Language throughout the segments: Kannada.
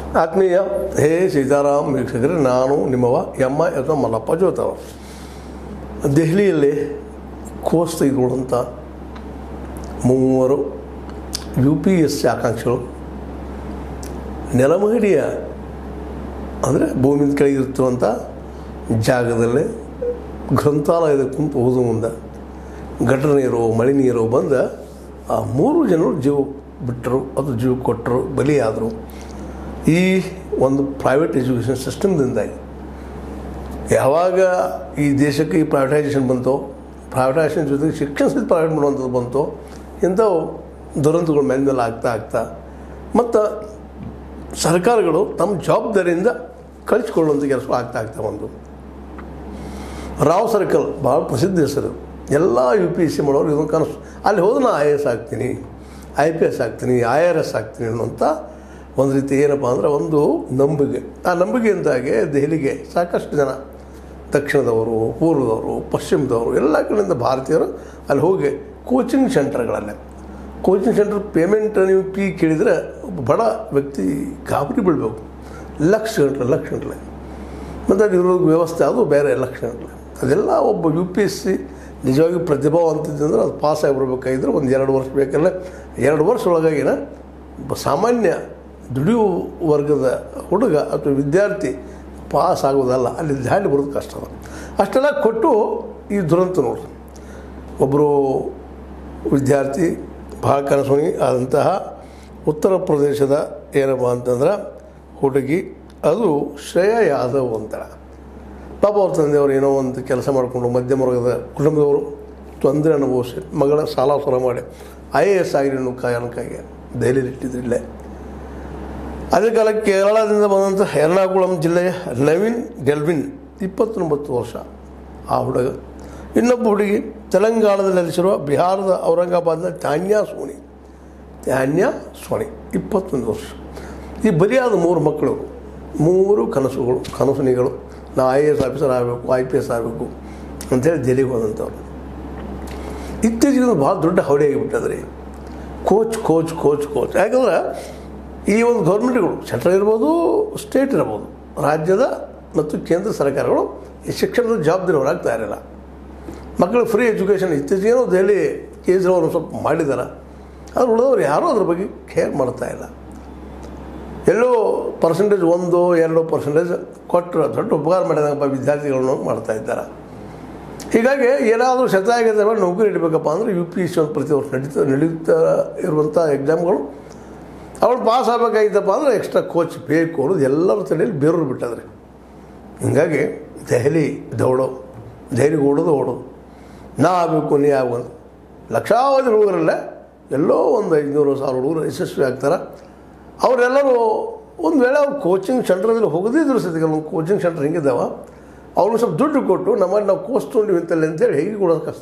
ಆತ್ಮೀಯ ಹೇ ಸೀತಾರಾಮ್ ವೀಕ್ಷಕರೇ ನಾನು ನಿಮ್ಮವ ಎಮ್ಮ ಅಥವಾ ಮಲ್ಲಪ್ಪ ಜೋತವ ದೆಹಲಿಯಲ್ಲಿ ಕೋರ್ಸ್ ತೆಗೆದುಕೊಳ್ಳುವಂಥ ಮೂವರು ಯು ಪಿ ಎಸ್ ಸಿ ಆಕಾಂಕ್ಷಿಗಳು ನೆಲಮಹಡಿಯ ಅಂದರೆ ಭೂಮಿ ಕೆಳಗಿರುತ್ತಿರುವಂಥ ಜಾಗದಲ್ಲಿ ಗ್ರಂಥಾಲಯದ ಕುಂತು ಹೋದ ಮುಂದೆ ಘಟನೆ ನೀರು ಮಳೆ ನೀರು ಬಂದ ಆ ಮೂರು ಜನರು ಜೀವ ಬಿಟ್ಟರು ಅದು ಜೀವ ಕೊಟ್ಟರು ಬಲಿಯಾದರು ಈ ಒಂದು ಪ್ರೈವೇಟ್ ಎಜುಕೇಷನ್ ಸಿಸ್ಟಮ್ದಿಂದಾಗಿ ಯಾವಾಗ ಈ ದೇಶಕ್ಕೆ ಈ ಪ್ರೈವೇಟೈಸೇಷನ್ ಬಂತೋ ಪ್ರೈವೇಟೈಸೇಷನ್ ಜೊತೆಗೆ ಶಿಕ್ಷಣ ಸಹಿತ ಪ್ರೈವೇಟ್ ಮಾಡುವಂಥದ್ದು ಬಂತೋ ಇಂಥವು ದುರಂತಗಳು ಮೇಲೆ ಮೇಲೆ ಆಗ್ತಾ ಆಗ್ತಾ ಮತ್ತು ಸರ್ಕಾರಗಳು ತಮ್ಮ ಜವಾಬ್ದಾರಿಯಿಂದ ಕಳಿಸ್ಕೊಳ್ಳುವಂಥ ಕೆಲಸ ಆಗ್ತಾ ಆಗ್ತಾ ಬಂದು ರಾವ್ ಸರ್ಕಲ್ ಭಾಳ ಪ್ರಸಿದ್ಧ ಹೆಸರು ಎಲ್ಲ ಯು ಪಿ ಎಸ್ ಸಿ ಮಾಡೋರು ಇದೊಂದು ಕನಸು ಅಲ್ಲಿ ಹೋದ್ರೆ ನಾನು ಐ ಎ ಎಸ್ ಆಗ್ತೀನಿ ಐ ಪಿ ಎಸ್ ಆಗ್ತೀನಿ ಐ ಆರ್ ಎಸ್ ಆಗ್ತೀನಿ ಅನ್ನುವಂಥ ಒಂದು ರೀತಿ ಏನಪ್ಪ ಅಂದರೆ ಒಂದು ನಂಬಿಕೆ ಆ ನಂಬಿಕೆಯಿಂದಾಗಿ ದೆಹಲಿಗೆ ಸಾಕಷ್ಟು ಜನ ದಕ್ಷಿಣದವರು ಪೂರ್ವದವರು ಪಶ್ಚಿಮದವರು ಎಲ್ಲ ಕಡೆಯಿಂದ ಭಾರತೀಯರು ಅಲ್ಲಿ ಹೋಗಿ ಕೋಚಿಂಗ್ ಸೆಂಟರ್ಗಳಲ್ಲೇ ಕೋಚಿಂಗ್ ಸೆಂಟರ್ ಪೇಮೆಂಟ್ ನೀವು ಫೀ ಕೇಳಿದರೆ ಒಬ್ಬ ಬಡ ವ್ಯಕ್ತಿ ಗಾಬರಿ ಬೀಳಬೇಕು ಲಕ್ಷ ಗಂಟಲೆ ಲಕ್ಷ ಗಂಟಲೆ ಮತ್ತು ಅದು ಇರೋ ವ್ಯವಸ್ಥೆ ಅದು ಬೇರೆ ಲಕ್ಷ ಗಂಟಲೆ ಅದೆಲ್ಲ ಒಬ್ಬ ಯು ಪಿ ಎಸ್ ಸಿ ನಿಜವಾಗಿ ಪ್ರತಿಭಾವಂತಿದ್ದಂದ್ರೆ ಅದು ಪಾಸ್ ಆಗಿ ಬರಬೇಕಾಗಿದ್ರೆ ಒಂದು ಎರಡು ವರ್ಷ ಬೇಕಲ್ಲ ಎರಡು ವರ್ಷ ಒಳಗಾಗಿನ ಒಬ್ಬ ಸಾಮಾನ್ಯ ದುಡಿಯುವ ವರ್ಗದ ಹುಡುಗ ಅಥವಾ ವಿದ್ಯಾರ್ಥಿ ಪಾಸ್ ಆಗೋದಲ್ಲ ಅಲ್ಲಿ ದಾಟಿ ಬರೋದು ಕಷ್ಟ ಅದ ಅಷ್ಟೆಲ್ಲ ಕೊಟ್ಟು ಈ ದುರಂತ ನೋಡ್ರಿ ಒಬ್ಬರು ವಿದ್ಯಾರ್ಥಿ ಭಾಳ ಕನಸುಣಿ ಆದಂತಹ ಉತ್ತರ ಪ್ರದೇಶದ ಏನಪ್ಪ ಅಂತಂದ್ರೆ ಹುಡುಗಿ ಅದು ಶ್ರೇಯಾ ಯಾದವ್ ಅಂತಾಳ ಪಾಪ ಅವ್ರ ತಂದೆಯವರು ಏನೋ ಒಂದು ಕೆಲಸ ಮಾಡಿಕೊಂಡು ಮಧ್ಯಮ ವರ್ಗದ ಕುಟುಂಬದವರು ತೊಂದರೆ ಅನುಭವಿಸಿ ಮಗಳ ಸಾಲ ಸೂಲ ಮಾಡಿ ಐ ಎ ಎಸ್ ಆಗಿ ಅನ್ನೋ ಕಾರಣಕ್ಕಾಗಿ ದೆಹಲಿಯಲ್ಲಿ ಇಟ್ಟಿದ್ರು ಇಲ್ಲೇ ಅದೇ ಕಾಲಕ್ಕೆ ಕೇರಳದಿಂದ ಬಂದಂಥ ಎರ್ನಾಕುಳಂ ಜಿಲ್ಲೆಯ ನವೀನ್ ಗೆಲ್ವಿನ್ ಇಪ್ಪತ್ತೊಂಬತ್ತು ವರ್ಷ ಆ ಹುಡುಗ ಇನ್ನೊಬ್ಬ ಹುಡುಗಿ ತೆಲಂಗಾಣದಲ್ಲಿ ನೆಲೆಸಿರುವ ಬಿಹಾರದ ಔರಂಗಾಬಾದ್ನ ತಾನ್ಯಾ ಸೋನಿ ತಾನ್ಯಾ ಸೋನಿ ಇಪ್ಪತ್ತೊಂದು ವರ್ಷ ಈ ಬಲಿಯಾದ ಮೂರು ಮಕ್ಕಳು ಮೂರು ಕನಸುಗಳು ಕನಸುನಿಗಳು ನಾ ಐ ಎ ಎಸ್ ಆಫೀಸರ್ ಆಗಬೇಕು ಐ ಪಿ ಎಸ್ ಆಗಬೇಕು ಅಂಥೇಳಿ ದೆಹಲಿಗೆ ಹೋದಂಥವ್ರು ಇತ್ತೀಚೆಗೆ ಒಂದು ಭಾಳ ದೊಡ್ಡ ಹವಡೆ ಆಗಿಬಿಟ್ಟದ್ರಿ ಕೋಚ್ ಕೋಚ್ ಕೋಚ್ ಕೋಚ್ ಯಾಕಂದ್ರೆ ಈ ಒಂದು ಗೌರ್ಮೆಂಟ್ಗಳು ಸೆಂಟ್ರಲ್ ಇರ್ಬೋದು ಸ್ಟೇಟ್ ಇರ್ಬೋದು ರಾಜ್ಯದ ಮತ್ತು ಕೇಂದ್ರ ಸರ್ಕಾರಗಳು ಈ ಶಿಕ್ಷಣದ ಜವಾಬ್ದಾರಿ ಹೊರಾಗ್ತಾ ಇರಲಿಲ್ಲ ಮಕ್ಕಳಿಗೆ ಫ್ರೀ ಎಜುಕೇಷನ್ ಇತ್ತೀಚೆಗೇನೋ ದೆಹಲಿ ಕೇಜ್ರಿವಾಲ್ ಒಂದು ಸ್ವಲ್ಪ ಮಾಡಿದ್ದಾರೆ ಆದ್ರೆ ಉಳಿದವ್ರು ಯಾರೂ ಅದ್ರ ಬಗ್ಗೆ ಕೇರ್ ಮಾಡ್ತಾ ಇಲ್ಲ ಎಲ್ಲೋ ಪರ್ಸೆಂಟೇಜ್ ಒಂದು ಎರಡು ಪರ್ಸೆಂಟೇಜ್ ಕೊಟ್ಟರು ದೊಡ್ಡ ಉಪಕಾರ ಮಾಡಿದಂಗಪ್ಪ ವಿದ್ಯಾರ್ಥಿಗಳನ್ನು ಮಾಡ್ತಾ ಇದ್ದಾರೆ ಹೀಗಾಗಿ ಏನಾದರೂ ಶತ ಆಗಿದೆ ಮೇಲೆ ನೌಕರಿ ಇಡಬೇಕಪ್ಪ ಅಂದರೆ ಯು ಪಿ ಎಸ್ ಸಿ ಒಂದು ಪ್ರತಿ ವರ್ಷ ನಡೀತಾ ನಡೀತಾ ಇರುವಂಥ ಎಕ್ಸಾಮ್ಗಳು ಅವಳು ಪಾಸ್ ಆಗಬೇಕಾಗಿತ್ತಪ್ಪ ಅಂದರೆ ಎಕ್ಸ್ಟ್ರಾ ಕೋಚ್ ಬೇಕು ಅನ್ನೋದು ಎಲ್ಲರ ತಲೆಯಲ್ಲಿ ಬೇರೂರು ಬಿಟ್ಟದ್ರಿ ಹೀಗಾಗಿ ದೆಹಲಿ ದೌಡೋ ದೆಹಲಿಗೆ ಓಡೋದು ಓಡೋದು ನಾ ಆಗಬೇಕು ನೀ ಆಗೋದು ಲಕ್ಷಾವಧಿ ಹುಡುಗರಲ್ಲೇ ಎಲ್ಲೋ ಒಂದು ಐದುನೂರು ಸಾವಿರ ಹುಡುಗರು ಯಶಸ್ವಿ ಆಗ್ತಾರೆ ಅವರೆಲ್ಲರೂ ಒಂದು ವೇಳೆ ಅವ್ರು ಕೋಚಿಂಗ್ ಸೆಂಟ್ರಲ್ಲಿ ಹೋಗದಿದ್ರು ಸತಿ ಕೆಲವು ಕೋಚಿಂಗ್ ಸೆಂಟರ್ ಹಿಂಗಿದ್ದಾವ ಅವ್ರು ಸ್ವಲ್ಪ ದುಡ್ಡು ಕೊಟ್ಟು ನಮ್ಮಲ್ಲಿ ನಾವು ಕೋರ್ಸ್ ತೊಗೊಂಡಿವಿ ಅಂತಲ್ಲಿ ಅಂತೇಳಿ ಹೇಗೆ ಕೊಡೋದು ಕಷ್ಟ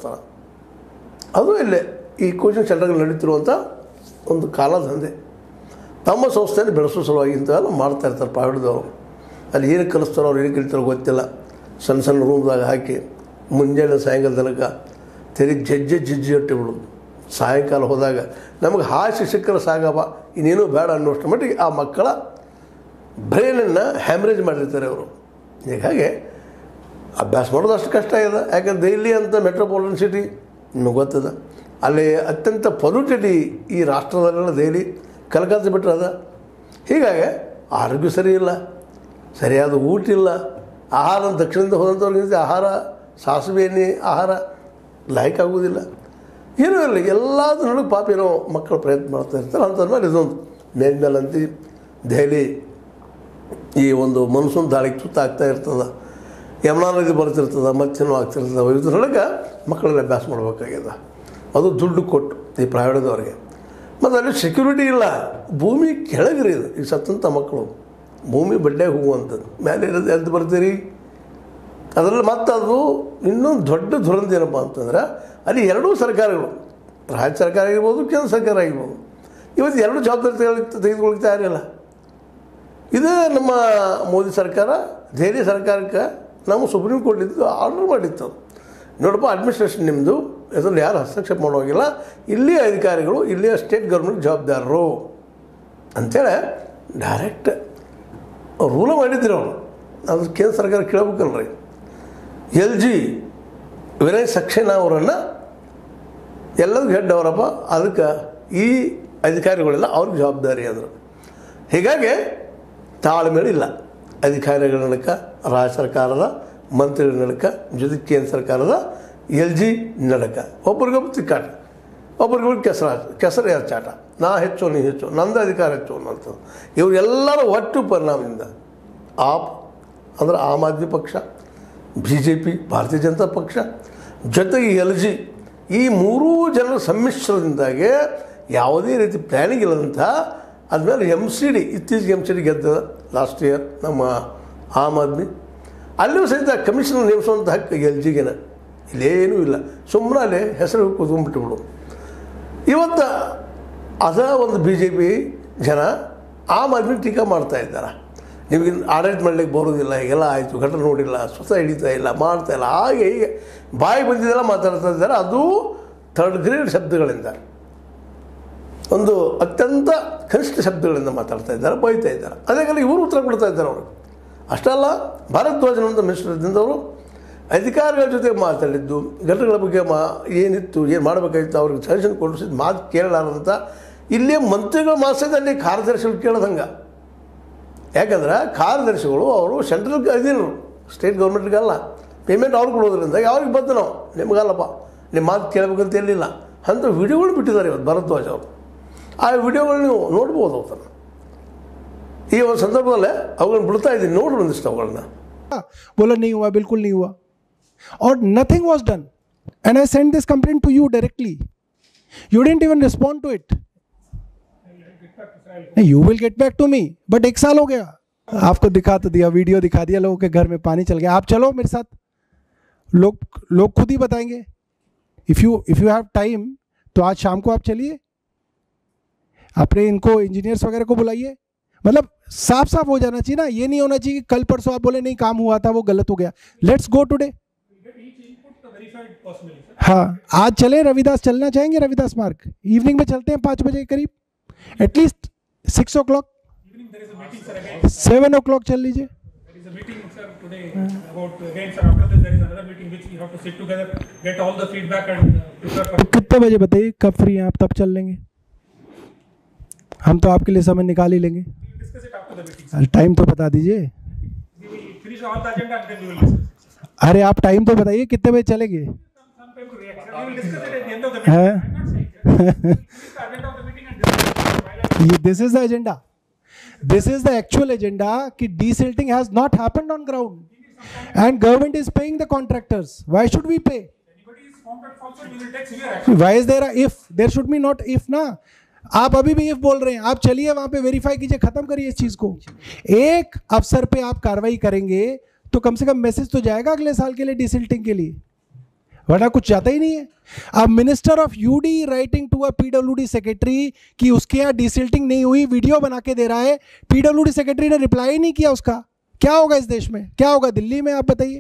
ಅದು ಇಲ್ಲೇ ಈ ಕೋಚಿಂಗ್ ಸೆಂಟರ್ಗಳು ನಡೀತಿರುವಂಥ ಒಂದು ಕಾಲ ದಂಧೆ ತಮ್ಮ ಸಂಸ್ಥೆಯನ್ನು ಬೆಳೆಸೋ ಸಲುವಾಗಿ ಇಂಥವೆಲ್ಲ ಮಾಡ್ತಾ ಇರ್ತಾರೆ ಪ್ರೈವೇಟ್ದವರು ಅಲ್ಲಿ ಏನು ಕಲಿಸ್ತಾರೋ ಅವ್ರು ಏನು ಕಲಿತಾರೋ ಗೊತ್ತಿಲ್ಲ ಸಣ್ಣ ಸಣ್ಣ ರೂಮ್ದಾಗ ಹಾಕಿ ಮುಂಜಾನೆ ಸಾಯಂಕಾಲ ತನಕ ತೆರಿಗೆ ಜಜ್ಜೆ ಜಜ್ಜಿ ಬಿಡೋದು ಸಾಯಂಕಾಲ ಹೋದಾಗ ನಮಗೆ ಹಾಸಿ ಸಿಕ್ಕರೆ ಸಾಗವ ಇನ್ನೇನು ಬೇಡ ಅನ್ನೋಷ್ಟು ಮಟ್ಟಿಗೆ ಆ ಮಕ್ಕಳ ಬ್ರೈನನ್ನು ಹ್ಯಾಮ್ರೇಜ್ ಮಾಡಿರ್ತಾರೆ ಅವರು ಹೀಗಾಗಿ ಅಭ್ಯಾಸ ಮಾಡೋದು ಅಷ್ಟು ಕಷ್ಟ ಇದೆ ಯಾಕಂದ್ರೆ ದೆಹಲಿ ಅಂತ ಮೆಟ್ರೋಪಾಲಿಟನ್ ಸಿಟಿ ನಿಮಗೆ ಗೊತ್ತದ ಅಲ್ಲಿ ಅತ್ಯಂತ ಪೊಲ್ಯೂಟೆಡ್ ಈ ರಾಷ್ಟ್ರದಲ್ಲೆಲ್ಲ ದೆಹಲಿ ಕಲ್ಕತ್ತಾ ಬಿಟ್ಟರೆ ಅದ ಹೀಗಾಗಿ ಆರೋಗ್ಯ ಸರಿ ಇಲ್ಲ ಸರಿಯಾದ ಊಟ ಇಲ್ಲ ಆಹಾರ ದಕ್ಷಿಣದಿಂದ ಹೋದಂಥವ್ರಿಗೆ ಆಹಾರ ಸಾಸಿವೆ ಎಣ್ಣೆ ಆಹಾರ ಲಾಯ್ಕ್ ಆಗೋದಿಲ್ಲ ಏನೂ ಇಲ್ಲ ಎಲ್ಲದರೊಳಗೆ ಪಾಪ ಏನೋ ಮಕ್ಕಳು ಪ್ರಯತ್ನ ಮಾಡ್ತಾ ಇರ್ತಾರೆ ಅಂಥದ್ಮೇಲೆ ಇದೊಂದು ಮೇಲ್ಮೇಲಂತಿ ದೆಹಲಿ ಈ ಒಂದು ಮನ್ಸೂನ್ ದಾಳಿಗೆ ತುತ್ತಾಗ್ತಾ ಇರ್ತದೆ ಯಮುನಾ ನದಿ ಬರ್ತಿರ್ತದೆ ಮತ್ತೇನೋ ಆಗ್ತಿರ್ತದೆ ಇದ್ರೊಳಗೆ ಮಕ್ಕಳೆಲ್ಲ ಅಭ್ಯಾಸ ಮಾಡ್ಬೇಕಾಗ್ಯದ ಅದು ದುಡ್ಡು ಕೊಟ್ಟು ಈ ಪ್ರೈವೇಟ್ದವ್ರಿಗೆ ಮತ್ತು ಅಲ್ಲಿ ಸೆಕ್ಯೂರಿಟಿ ಇಲ್ಲ ಭೂಮಿ ಕೆಳಗಿರಿ ಇದು ಈ ಸತ್ತಂಥ ಮಕ್ಕಳು ಭೂಮಿ ಬಡ್ಡೆ ಹೋಗುವಂಥದ್ದು ಮೇಲೆ ಇರೋದು ಎದ್ದು ಬರ್ತೀರಿ ಅದರಲ್ಲಿ ಮತ್ತೆ ಅದು ಇನ್ನೊಂದು ದೊಡ್ಡ ದುರಂತ ಏನಪ್ಪ ಅಂತಂದ್ರೆ ಅಲ್ಲಿ ಎರಡೂ ಸರ್ಕಾರಗಳು ರಾಜ್ಯ ಸರ್ಕಾರ ಆಗಿರ್ಬೋದು ಕೇಂದ್ರ ಸರ್ಕಾರ ಆಗಿರ್ಬೋದು ಇವತ್ತು ಎರಡು ಜವಾಬ್ದಾರಿ ತೆಗೆದು ತೆಗೆದುಕೊಳ್ಳಿಕ್ಕೆ ತಯಾರಿಲ್ಲ ಇದೇ ನಮ್ಮ ಮೋದಿ ಸರ್ಕಾರ ದೆಹಲಿ ಸರ್ಕಾರಕ್ಕೆ ನಮ್ಮ ಸುಪ್ರೀಂ ಕೋರ್ಟ್ ಇದ್ದು ಆರ್ಡರ್ ಮಾಡಿತ್ತು ನೋಡಪ್ಪ ಅಡ್ಮಿನಿಸ್ಟ್ರೇಷನ್ ನಿಮ್ಮದು ಇದರಲ್ಲಿ ಯಾರು ಹಸ್ತಕ್ಷೇಪ ಮಾಡೋಗಿಲ್ಲ ಇಲ್ಲಿಯ ಅಧಿಕಾರಿಗಳು ಇಲ್ಲಿಯ ಸ್ಟೇಟ್ ಗೌರ್ಮೆಂಟ್ ಜವಾಬ್ದಾರರು ಅಂಥೇಳಿ ಡೈರೆಕ್ಟ್ ರೂಲ ಮಾಡಿದ್ರು ಅವರು ಅದು ಕೇಂದ್ರ ಸರ್ಕಾರ ಕೇಳ್ಬೇಕಲ್ರಿ ಎಲ್ ಜಿ ವಿನಯ್ ಸಕ್ಸೇನಾ ಅವರನ್ನು ಎಲ್ಲದಕ್ಕೂ ಹೆಡ್ ಅವರಪ್ಪ ಅದಕ್ಕೆ ಈ ಅಧಿಕಾರಿಗಳೆಲ್ಲ ಅವ್ರಿಗೆ ಜವಾಬ್ದಾರಿ ಅಂದರು ಹೀಗಾಗಿ ತಾಳ್ಮೇಲೆ ಇಲ್ಲ ಅಧಿಕಾರಿಗಳ ನಡಕ ರಾಜ್ಯ ಸರ್ಕಾರದ ಮಂತ್ರಿಗಳ ನಡಕ ಜೊತೆಗೆ ಕೇಂದ್ರ ಸರ್ಕಾರದ ಎಲ್ ಜಿ ನಡಕ ಒಬ್ರಿಗೊಬ್ಬರು ತಿಕ್ಕಾಟ ಒಬ್ರಿಗೊಬ್ರು ಕೆಸರ ಕೆಸರು ಚಾಟ ನಾ ಹೆಚ್ಚು ನೀ ಹೆಚ್ಚು ನಂದು ಅಧಿಕಾರ ಹೆಚ್ಚು ಅನ್ನೋಂಥದ್ದು ಇವರೆಲ್ಲರ ಒಟ್ಟು ಪರಿಣಾಮದಿಂದ ಆಪ್ ಅಂದರೆ ಆಮ್ ಆದ್ಮಿ ಪಕ್ಷ ಬಿ ಜೆ ಪಿ ಭಾರತೀಯ ಜನತಾ ಪಕ್ಷ ಜೊತೆಗೆ ಎಲ್ ಜಿ ಈ ಮೂರೂ ಜನರ ಸಮ್ಮಿಶ್ರದಿಂದಾಗಿ ಯಾವುದೇ ರೀತಿ ಪ್ಲ್ಯಾನಿಂಗ್ ಇಲ್ಲದಂಥ ಆದಮೇಲೆ ಎಮ್ ಸಿ ಡಿ ಇತ್ತೀಚೆಗೆ ಎಮ್ ಸಿ ಡಿ ಗೆದ್ದದ ಲಾಸ್ಟ್ ಇಯರ್ ನಮ್ಮ ಆಮ್ ಆದ್ಮಿ ಅಲ್ಲಿಯೂ ಸಹಿತ ಕಮಿಷನರ್ ನೇಮಿಸುವಂಥ ಹಕ್ಕು ಎಲ್ ಜಿಗೆನ ಇಲ್ಲೇನೂ ಇಲ್ಲ ಸುಮ್ಮನೆ ಅಲ್ಲಿ ಹೆಸರು ಕೂತ್ಕೊಂಡ್ಬಿಟ್ಟು ಇವತ್ತು ಅದ ಒಂದು ಬಿ ಜೆ ಪಿ ಜನ ಆಮ್ ಆದ್ಮಿ ಟೀಕಾ ಮಾಡ್ತಾ ಇದ್ದಾರೆ ನಿಮಗೆ ಆಡಳಿತ ಮಾಡಲಿಕ್ಕೆ ಬರೋದಿಲ್ಲ ಹೀಗೆಲ್ಲ ಆಯಿತು ಘಟನೆ ನೋಡಿಲ್ಲ ಸ್ವತಃ ಹಿಡಿತಾ ಇಲ್ಲ ಮಾಡ್ತಾ ಇಲ್ಲ ಹಾಗೆ ಹೀಗೆ ಬಾಯಿ ಬಂದಿದ್ದೆಲ್ಲ ಮಾತಾಡ್ತಾ ಇದ್ದಾರೆ ಅದು ಥರ್ಡ್ ಗ್ರೇಡ್ ಶಬ್ದಗಳಿಂದ ಒಂದು ಅತ್ಯಂತ ಕನಿಷ್ಠ ಶಬ್ದಗಳಿಂದ ಮಾತಾಡ್ತಾ ಇದ್ದಾರೆ ಬೈತಾ ಇದ್ದಾರೆ ಅದೇ ಕಾಲ ಇವರು ಉತ್ತರ ಕೊಡ್ತಾ ಇದ್ದಾರೆ ಅವರು ಅಷ್ಟಲ್ಲ ಭಾರದ್ವಾಜನಂತ ಮಿಶ್ರದಿಂದ ಅವರು ಅಧಿಕಾರಿಗಳ ಜೊತೆ ಮಾತಾಡಿದ್ದು ಘಟನೆಗಳ ಬಗ್ಗೆ ಮಾ ಏನಿತ್ತು ಏನು ಮಾಡಬೇಕಾಗಿತ್ತು ಅವ್ರಿಗೆ ಸಜೆಷನ್ ಕೊಡಿಸಿದ ಮಾತು ಕೇಳಲಾರಂತ ಇಲ್ಲೇ ಮಂತ್ರಿಗಳ ಮಾಸದ ಅಲ್ಲಿ ಕಾರ್ಯದರ್ಶಿಗಳು ಕೇಳೋದಂಗೆ ಯಾಕಂದ್ರೆ ಕಾರ್ಯದರ್ಶಿಗಳು ಅವರು ಸೆಂಟ್ರಲ್ ಅಧೀನರು ಸ್ಟೇಟ್ ಗೌರ್ಮೆಂಟ್ಗಲ್ಲ ಪೇಮೆಂಟ್ ಅವ್ರು ಕೊಡೋದ್ರಿಂದ ಅವ್ರಿಗೆ ಬಂದು ನಾವು ನಿಮಗಲ್ಲಪ್ಪ ನಿಮ್ಮ ಮಾತು ಕೇಳಬೇಕಂತ ಹೇಳಿಲ್ಲ ಅಂಥ ವಿಡಿಯೋಗಳು ಬಿಟ್ಟಿದ್ದಾರೆ ಇವತ್ತು ಭರದ್ವಾಜ್ ಅವರು ಆ ವಿಡಿಯೋಗಳು ನೀವು ನೋಡ್ಬೋದು ಅವತ್ತನ್ನು ಈ ಒಂದು ಸಂದರ್ಭದಲ್ಲೇ ಅವುಗಳನ್ನ ಬಿಡ್ತಾ ಇದ್ದೀನಿ ನೋಡ್ರಿ ಒಂದಿಷ್ಟು ಅವುಗಳನ್ನ बोला नहीं हुआ बिल्कुल नहीं हुआ और nothing was done and I send this complaint to you directly you didn't even respond to it you will get back to me but एक साल हो गया आपको दिखा तो दिया वीडियो दिखा दिया लोगों के घर में पानी चल गया आप चलो मेरे साथ लोग लोग खुद ही बताएंगे if you if you have time तो आज शाम को आप चलिए अपने इनको इंजीनियर्स वगैरह को बुलाइए मतलब साफ साफ हो जाना चाहिए ना ये नहीं होना चाहिए कि कल परसों आप बोले नहीं काम हुआ था वो गलत हो गया लेट्स गो टुडे हाँ आज चले रविदास चलना चाहेंगे रविदास मार्ग इवनिंग में चलते हैं पाँच बजे के करीब at least six o'clock Evening there is a meeting, sir, again. Seven o'clock चल लीजिए There is a meeting, sir, today about, again, sir, after this, there is another meeting which we have to sit together, get all the feedback and uh, prepare for. तो कितने बजे बताइए कब फ्री हैं आप तब चल लेंगे हम तो आपके लिए समय निकाल ही लेंगे We will discuss it after the meeting, sir. Time तो बता दीजिए We will finish all the agenda and then we will discuss. अरे आप टाइम तो बताइए कितने बजे चलेंगे Some, some time to react, sir. We will discuss it at the end of the meeting. हैं? I'm not saying, sir. We will finish the agenda of the meeting and discuss it. While I- this is the agenda this is the actual agenda कि desilting has not happened on ground and government is paying the contractors why should we pay Anybody is found at fault, sir, we will take severe action. Why is there if there should be not if ना आप अभी भी इफ बोल रहे हैं आप चलिए वहां पे वेरीफाई कीजिए खत्म करिए इस चीज को एक अफसर पे आप कार्रवाई करेंगे तो कम से कम मैसेज तो जाएगा अगले साल के लिए डिसिल्टिंग के लिए वरना कुछ जाता ही नहीं है अब minister of UD writing to a PWD secretary कि उसके यहाँ डिसिल्टिंग नहीं हुई वीडियो बना के दे रहा है पीडब्ल्यूडी सेक्रेटरी ने रिप्लाई ही नहीं किया उसका क्या होगा इस देश में क्या होगा दिल्ली में आप बताइए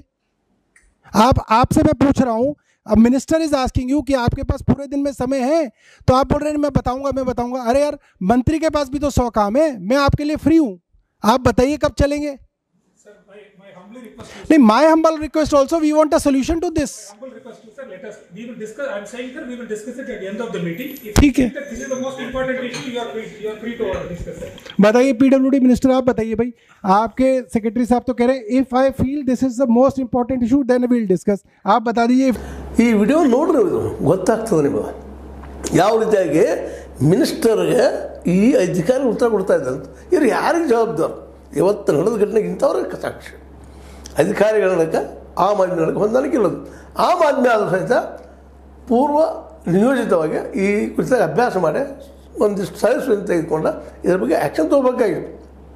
आप आपसे मैं पूछ रहा हूं अब मिनिस्टर इज आस्किंग यू कि आपके पास पूरे दिन में समय है तो आप बोल रहे हैं मैं बताऊंगा मैं बताऊंगा अरे यार मंत्री के पास भी तो सौ काम है मैं आपके लिए फ्री हूं आप बताइए कब चलेंगे Sir, my, my humbly request to नहीं my humble request also we want a solution to this humble request to sir, let us, we will discuss, I'm saying, sir, we will discuss it at the end of the meeting. If you ठीक है। think that This is the most important issue, you are free, you are free to discuss it. बताइए पीडब्ल्यूडी मिनिस्टर आप बताइए भाई आपके सेक्रेटरी साहब तो कह रहे हैं if I feel this is the most important issue then will discuss आप बता दीजिए ಈ ವಿಡಿಯೋ ನೋಡ್ರಿ ಇದು ಗೊತ್ತಾಗ್ತದೆ ನಿಮಗೆ ಯಾವ ರೀತಿಯಾಗಿ ಮಿನಿಸ್ಟರ್ಗೆ ಈ ಅಧಿಕಾರಿ ಉತ್ತರ ಕೊಡ್ತಾ ಇದ್ದಂತ ಇವ್ರು ಯಾರಿಗೆ ಜವಾಬ್ದಾರ ಇವತ್ತು ನಡೆದ ಘಟನೆಗೆ ಇಂಥವ್ರಿಗೆ ಸಾಕ್ಷಿ ಅಧಿಕಾರಿಗಳ ನಡಕ ಆಮ್ ಆದ್ಮಿ ನಡಕ ಹೊಂದಾಣಿಕೆ ಇಲ್ಲದು ಆಮ್ ಆದ್ಮಿ ಆದರೂ ಸಹಿತ ಪೂರ್ವ ನಿಯೋಜಿತವಾಗಿ ಈ ಕುರಿತಾಗಿ ಅಭ್ಯಾಸ ಮಾಡಿ ಒಂದಿಷ್ಟು ಸದಸ್ಯರನ್ನು ತೆಗೆದುಕೊಂಡ ಇದ್ರ ಬಗ್ಗೆ ಆ್ಯಕ್ಷನ್ ತೊಗೋಬೇಕಾಗಿತ್ತು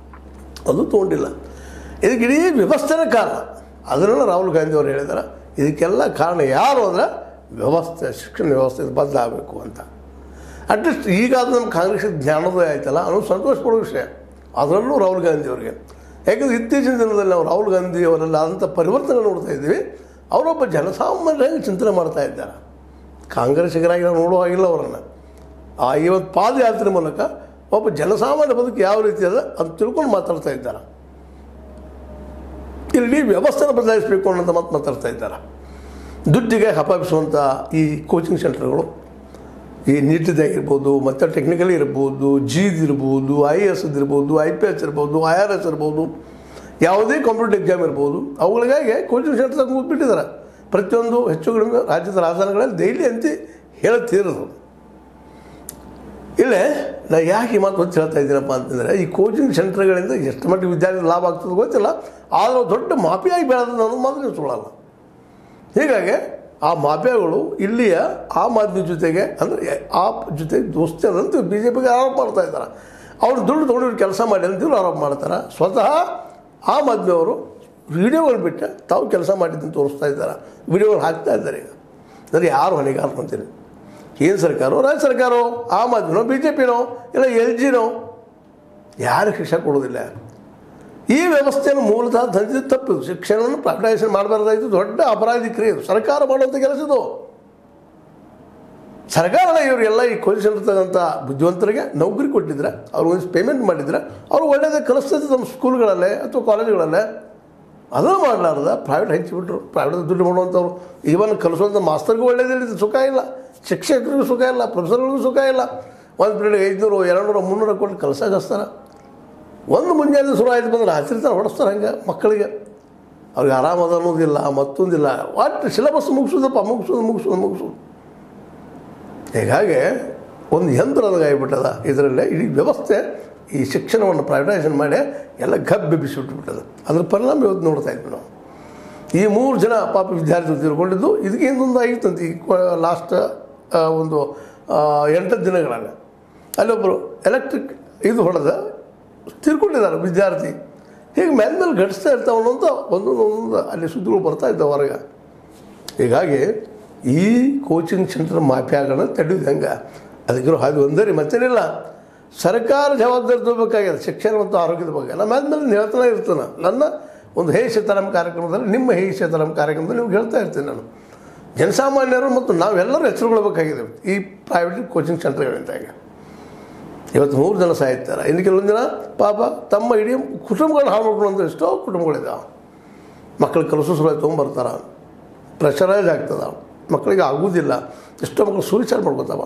ಅದು ತೊಗೊಂಡಿಲ್ಲ ಇದಕ್ಕೆ ಇಡೀ ವ್ಯವಸ್ಥೆನೇ ಕಾರಣ ಅದನ್ನೆಲ್ಲ ರಾಹುಲ್ ಗಾಂಧಿ ಅವರು ಹೇಳಿದ್ದಾರೆ ಇದಕ್ಕೆಲ್ಲ ಕಾರಣ ಯಾರು ಅಂದರೆ ವ್ಯವಸ್ಥೆ ಶಿಕ್ಷಣ ವ್ಯವಸ್ಥೆ ಇದು ಬದಲಾಗಬೇಕು ಅಂತ ಅಟ್ಲೀಸ್ಟ್ ಈಗ ಅದು ನಮ್ಮ ಕಾಂಗ್ರೆಸ್ ಜ್ಞಾನೋದಯ ಆಯ್ತಲ್ಲ ಅನ್ನೋದು ಸಂತೋಷ ಪಡೋ ವಿಷಯ ಅದರಲ್ಲೂ ರಾಹುಲ್ ಗಾಂಧಿ ಅವರಿಗೆ ಯಾಕಂದರೆ ಇತ್ತೀಚಿನ ದಿನದಲ್ಲಿ ನಾವು ರಾಹುಲ್ ಗಾಂಧಿ ಅವರೆಲ್ಲ ಆದಂಥ ಪರಿವರ್ತನೆ ನೋಡ್ತಾ ಇದ್ದೀವಿ ಅವರೊಬ್ಬ ಜನಸಾಮಾನ್ಯರಾಗಿ ಚಿಂತನೆ ಮಾಡ್ತಾ ಇದ್ದಾರೆ ಕಾಂಗ್ರೆಸ್ಸಿಗರಾಗಿ ನಾವು ನೋಡೋ ಹಾಗಿಲ್ಲ ಅವರನ್ನು ಆ ಇವತ್ತು ಪಾದಯಾತ್ರೆ ಮೂಲಕ ಒಬ್ಬ ಜನಸಾಮಾನ್ಯ ಬದುಕು ಯಾವ ರೀತಿ ಅದ ಅಂತ ತಿಳ್ಕೊಂಡು ಮಾತಾಡ್ತಾ ಇದ್ದಾರೆ ಇಲ್ಲಿ ವ್ಯವಸ್ಥೆನ ಬದಲಾಯಿಸಬೇಕು ಅನ್ನೋಂಥ ಮಾತು ಮಾತಾಡ್ತಾ ಇದ್ದಾರೆ ದುಡ್ಡಿಗೆ ಹಪಾಪಿಸುವಂಥ ಈ ಕೋಚಿಂಗ್ ಸೆಂಟರ್ಗಳು ಈ ನೀಟಿದಾಗಿರ್ಬೋದು ಮತ್ತು ಟೆಕ್ನಿಕಲ್ ಇರ್ಬೋದು ಜೀದ್ ಇರ್ಬೋದು ಐ ಎ ಎಸ್ ಇರ್ಬೋದು ಐ ಪಿ ಎಸ್ ಇರ್ಬೋದು ಐ ಆರ್ ಎಸ್ ಇರ್ಬೋದು ಯಾವುದೇ ಕಾಂಪಿಟೇಟಿವ್ ಎಕ್ಸಾಮ್ ಇರ್ಬೋದು ಅವುಗಳಿಗಾಗಿ ಕೋಚಿಂಗ್ ಸೆಂಟರ್ ಕೂತ್ಬಿಟ್ಟಿದ್ದಾರೆ ಪ್ರತಿಯೊಂದು ಹೆಚ್ಚು ಕಡಿಮೆ ರಾಜ್ಯದ ರಾಜಧಾನಿಗಳಲ್ಲಿ ಡೈಲಿ ಅಂತ ಹೇಳ್ತಿರೋದು ಇಲ್ಲೇ ನಾ ಯಾಕೆ ಈ ಮಾತು ಹೊತ್ತು ಹೇಳ್ತಾ ಇದ್ದೀನಪ್ಪ ಅಂತಂದರೆ ಈ ಕೋಚಿಂಗ್ ಸೆಂಟರ್ಗಳಿಂದ ಎಷ್ಟು ಮಟ್ಟಿಗೆ ವಿದ್ಯಾರ್ಥಿ ಲಾಭ ಆಗ್ತದೆ ಗೊತ್ತಿಲ್ಲ ಆದರೆ ದೊಡ್ಡ ಮಾಫಿಯಾಗಿ ಬೆಳೆದ ಅನ್ನೋದು ಮಾತ್ರ ನೀವು ಸುಳ್ಳಲ್ಲ ಹೀಗಾಗಿ ಆ ಮಾಫಿಯಾಗಳು ಇಲ್ಲಿಯ ಆಮ್ ಆದ್ಮಿ ಜೊತೆಗೆ ಅಂದರೆ ಆಪ್ ಜೊತೆ ದೋಸ್ತಿ ಅದಂತೂ ಬಿ ಜೆ ಪಿಗೆ ಆರೋಪ ಮಾಡ್ತಾ ಇದ್ದಾರೆ ಅವ್ರು ದುಡ್ಡು ತೊಗೊಂಡು ಕೆಲಸ ಮಾಡಿ ಅಂತ ಇವ್ರು ಆರೋಪ ಮಾಡ್ತಾರೆ ಸ್ವತಃ ಆಮ್ ಆದ್ಮಿ ಅವರು ವಿಡಿಯೋಗಳು ಬಿಟ್ಟು ತಾವು ಕೆಲಸ ಮಾಡಿದ್ದನ್ನು ತೋರಿಸ್ತಾ ಇದ್ದಾರೆ ವಿಡಿಯೋಗಳು ಹಾಕ್ತಾ ಇದ್ದಾರೆ ಈಗ ಅಂದರೆ ಯಾರು ಹೊಣೆಗಾರ ಅಂತೀನಿ ಏನು ಸರ್ಕಾರ ರಾಜ್ಯ ಸರ್ಕಾರ ಆಮ್ ಆದ್ಮಿನೋ ಬಿ ಜೆ ಪಿನೋ ಇಲ್ಲ ಎಲ್ ಜಿನೋ ಯಾರು ಶಿಕ್ಷೆ ಕೊಡೋದಿಲ್ಲ ಈ ವ್ಯವಸ್ಥೆಯನ್ನು ಮೂಲತಃ ದಂಧಿಸಿದ ತಪ್ಪು ಶಿಕ್ಷಣವನ್ನು ಪ್ರಕಟೈಸೇಷನ್ ಮಾಡಬಾರ್ದಾಗಿತ್ತು ದೊಡ್ಡ ಅಪರಾಧಿ ಕ್ರಿಯೆ ಇದು. ಸರ್ಕಾರ ಮಾಡುವಂಥ ಕೆಲಸ ಇದು ಸರ್ಕಾರ ಇವರಿಗೆಲ್ಲ ಈ ಕೊಲಿಸಿರ್ತಕ್ಕಂಥ ಬುದ್ಧಿವಂತರಿಗೆ ನೌಕರಿ ಕೊಟ್ಟಿದ್ರೆ ಅವ್ರಿಗೆ ಪೇಮೆಂಟ್ ಮಾಡಿದ್ರೆ ಅವ್ರು ಒಳ್ಳೆಯದೇ ಕಲಿಸ್ತೈತೆ ನಮ್ಮ ಸ್ಕೂಲ್ಗಳಲ್ಲೇ ಅಥವಾ ಕಾಲೇಜುಗಳಲ್ಲೇ ಅದನ್ನು ಮಾಡಲಾರ್ದ ಪ್ರೈವೇಟ್ ಹಂಚಿಬಿಟ್ರು ಪ್ರೈವೇಟ್ ದುಡ್ಡು ಮಾಡುವಂಥವ್ರು ಈವನ್ ಕಲಿಸುವಂಥ ಮಾಸ್ತರ್ಗೂ ಒಳ್ಳೇದಿಲ್ಲ ಸುಖ ಇಲ್ಲ ಶಿಕ್ಷಕರಿಗೂ ಸುಖ ಇಲ್ಲ ಪ್ರೊಫೆಸರ್ಗಳಿಗೂ ಸುಖ ಇಲ್ಲ ಒಂದು ಪೀರಿಯಡ್ ಐದುನೂರು ಎರಡುನೂರು ಮುನ್ನೂರು ಕೊಟ್ಟು ಕಲ್ಸಕ್ಕೆ ಹಚ್ತಾರೆ ಒಂದು ಮುಂಜಾನೆ ಶುರು ಆಯ್ತು ಬಂದ್ರೆ ಹಚ್ಚಿರ್ತಾರೆ ಹೊಡೆಸ್ತಾರೆ ಹಂಗೆ ಮಕ್ಕಳಿಗೆ ಅವ್ರಿಗೆ ಆರಾಮದ ಅನ್ನೋದಿಲ್ಲ ಮತ್ತೊಂದಿಲ್ಲ ಒಟ್ಟು ಸಿಲೆಬಸ್ ಮುಗಿಸೋದಪ್ಪ ಮುಗಿಸೋದು ಮುಗಿಸೋದು ಮುಗಿಸೋದು ಹೀಗಾಗಿ ಒಂದು ಯಂತ್ರದಾಗ ಆಗಿಬಿಟ್ಟದ ಇದರಲ್ಲೇ ಇಡೀ ವ್ಯವಸ್ಥೆ ಈ ಶಿಕ್ಷಣವನ್ನು ಪ್ರೈವೇಟೈಸೇಷನ್ ಮಾಡಿ ಎಲ್ಲ ಗಬ್ಬೆ ಬಿಸಿಬಿಟ್ಬಿಟ್ಟದ ಅದ್ರ ಪರಿಣಾಮ ಇವತ್ತು ನೋಡ್ತಾ ಇದ್ವಿ ನಾವು ಈ ಮೂರು ಜನ ಪಾಪ ವಿದ್ಯಾರ್ಥಿಗಳು ತಿಳ್ಕೊಂಡಿದ್ದು ಇದಕ್ಕೆ ಇನ್ನೊಂದು ಆಗಿತ್ತಂತೆ ಈ ಲಾಸ್ಟ್ ಒಂದು ಆ, ಎಂಟು ದಿನಗಳಲ್ಲಿ ಅಲ್ಲೊಬ್ಬರು ಎಲೆಕ್ಟ್ರಿಕ್ ಇದು ಹೊಡೆದ ತಿರ್ಕೊಂಡಿದ್ದಾರೆ ವಿದ್ಯಾರ್ಥಿ ಹೀಗೆ ಮೇಲೆ ಮೇಲೆ ಘಟಿಸ್ತಾ ಇರ್ತಾವಲ್ಲ ಅಂತ ಒಂದೊಂದು ಒಂದೊಂದು ಅಲ್ಲಿ ಸುದ್ದಿಗಳು ಬರ್ತಾ ಇದ್ದಾವೆ ಹೊರಗೆ ಹೀಗಾಗಿ ಈ ಕೋಚಿಂಗ್ ಸೆಂಟರ್ ಮಾಫಿಯಾಗಳನ್ನ ತಡೆಯೋದು ಹೆಂಗೆ ಅದಕ್ಕಿರೋ ಹಾಗೆ ಒಂದರಿ ಮತ್ತೇನಿಲ್ಲ ಸರ್ಕಾರ ಜವಾಬ್ದಾರಿ ತಗೋಬೇಕಾಗಿದೆ ಶಿಕ್ಷಣ ಮತ್ತು ಆರೋಗ್ಯದ ಬಗ್ಗೆ ನಮ್ಮ ಆದ್ಮೇಲೆ ಹೇಳ್ತಾನೆ ಇರ್ತಾನೆ ನನ್ನ ಒಂದು ಹೇ ಶತರಂ ಕಾರ್ಯಕ್ರಮದಲ್ಲಿ ನಿಮ್ಮ ಹೇ ಶತರಂ ಕಾರ್ಯಕ್ರಮದಲ್ಲಿ ನಿಮ್ಗೆ ಹೇಳ್ತಾ ಇರ್ತೀನಿ ನಾನು ಜನಸಾಮಾನ್ಯರು ಮತ್ತು ನಾವೆಲ್ಲರೂ ಎಚ್ಚರಗೊಳ್ಬೇಕಾಗಿದೆ ಈ ಪ್ರೈವೇಟ್ ಕೋಚಿಂಗ್ ಸೆಂಟರ್ಗಳಿಂದ ಈಗ ಇವತ್ತು ಮೂರು ಜನ ಸಾಯ್ತಾರೆ ಇನ್ನು ಕೆಲವೊಂದು ಜನ ಪಾಪ ತಮ್ಮ ಇಡೀ ಕುಟುಂಬಗಳನ್ನ ಹಾಳು ಮಾಡ್ಕೊಳ್ಳುವಂಥ ಎಷ್ಟೋ ಕುಟುಂಬಗಳಿದ್ದಾವೆ ಮಕ್ಕಳು ಕಲಸು ಸುಲ ತೊಗೊಂಬರ್ತಾರೆ ಪ್ರೆಷರೈಸ್ ಆಗ್ತದೆ ಮಕ್ಕಳಿಗೆ ಆಗುವುದಿಲ್ಲ ಎಷ್ಟೋ ಮಕ್ಕಳು ಸೂಸೈಡ್ ಮಾಡ್ಕೊತಾವ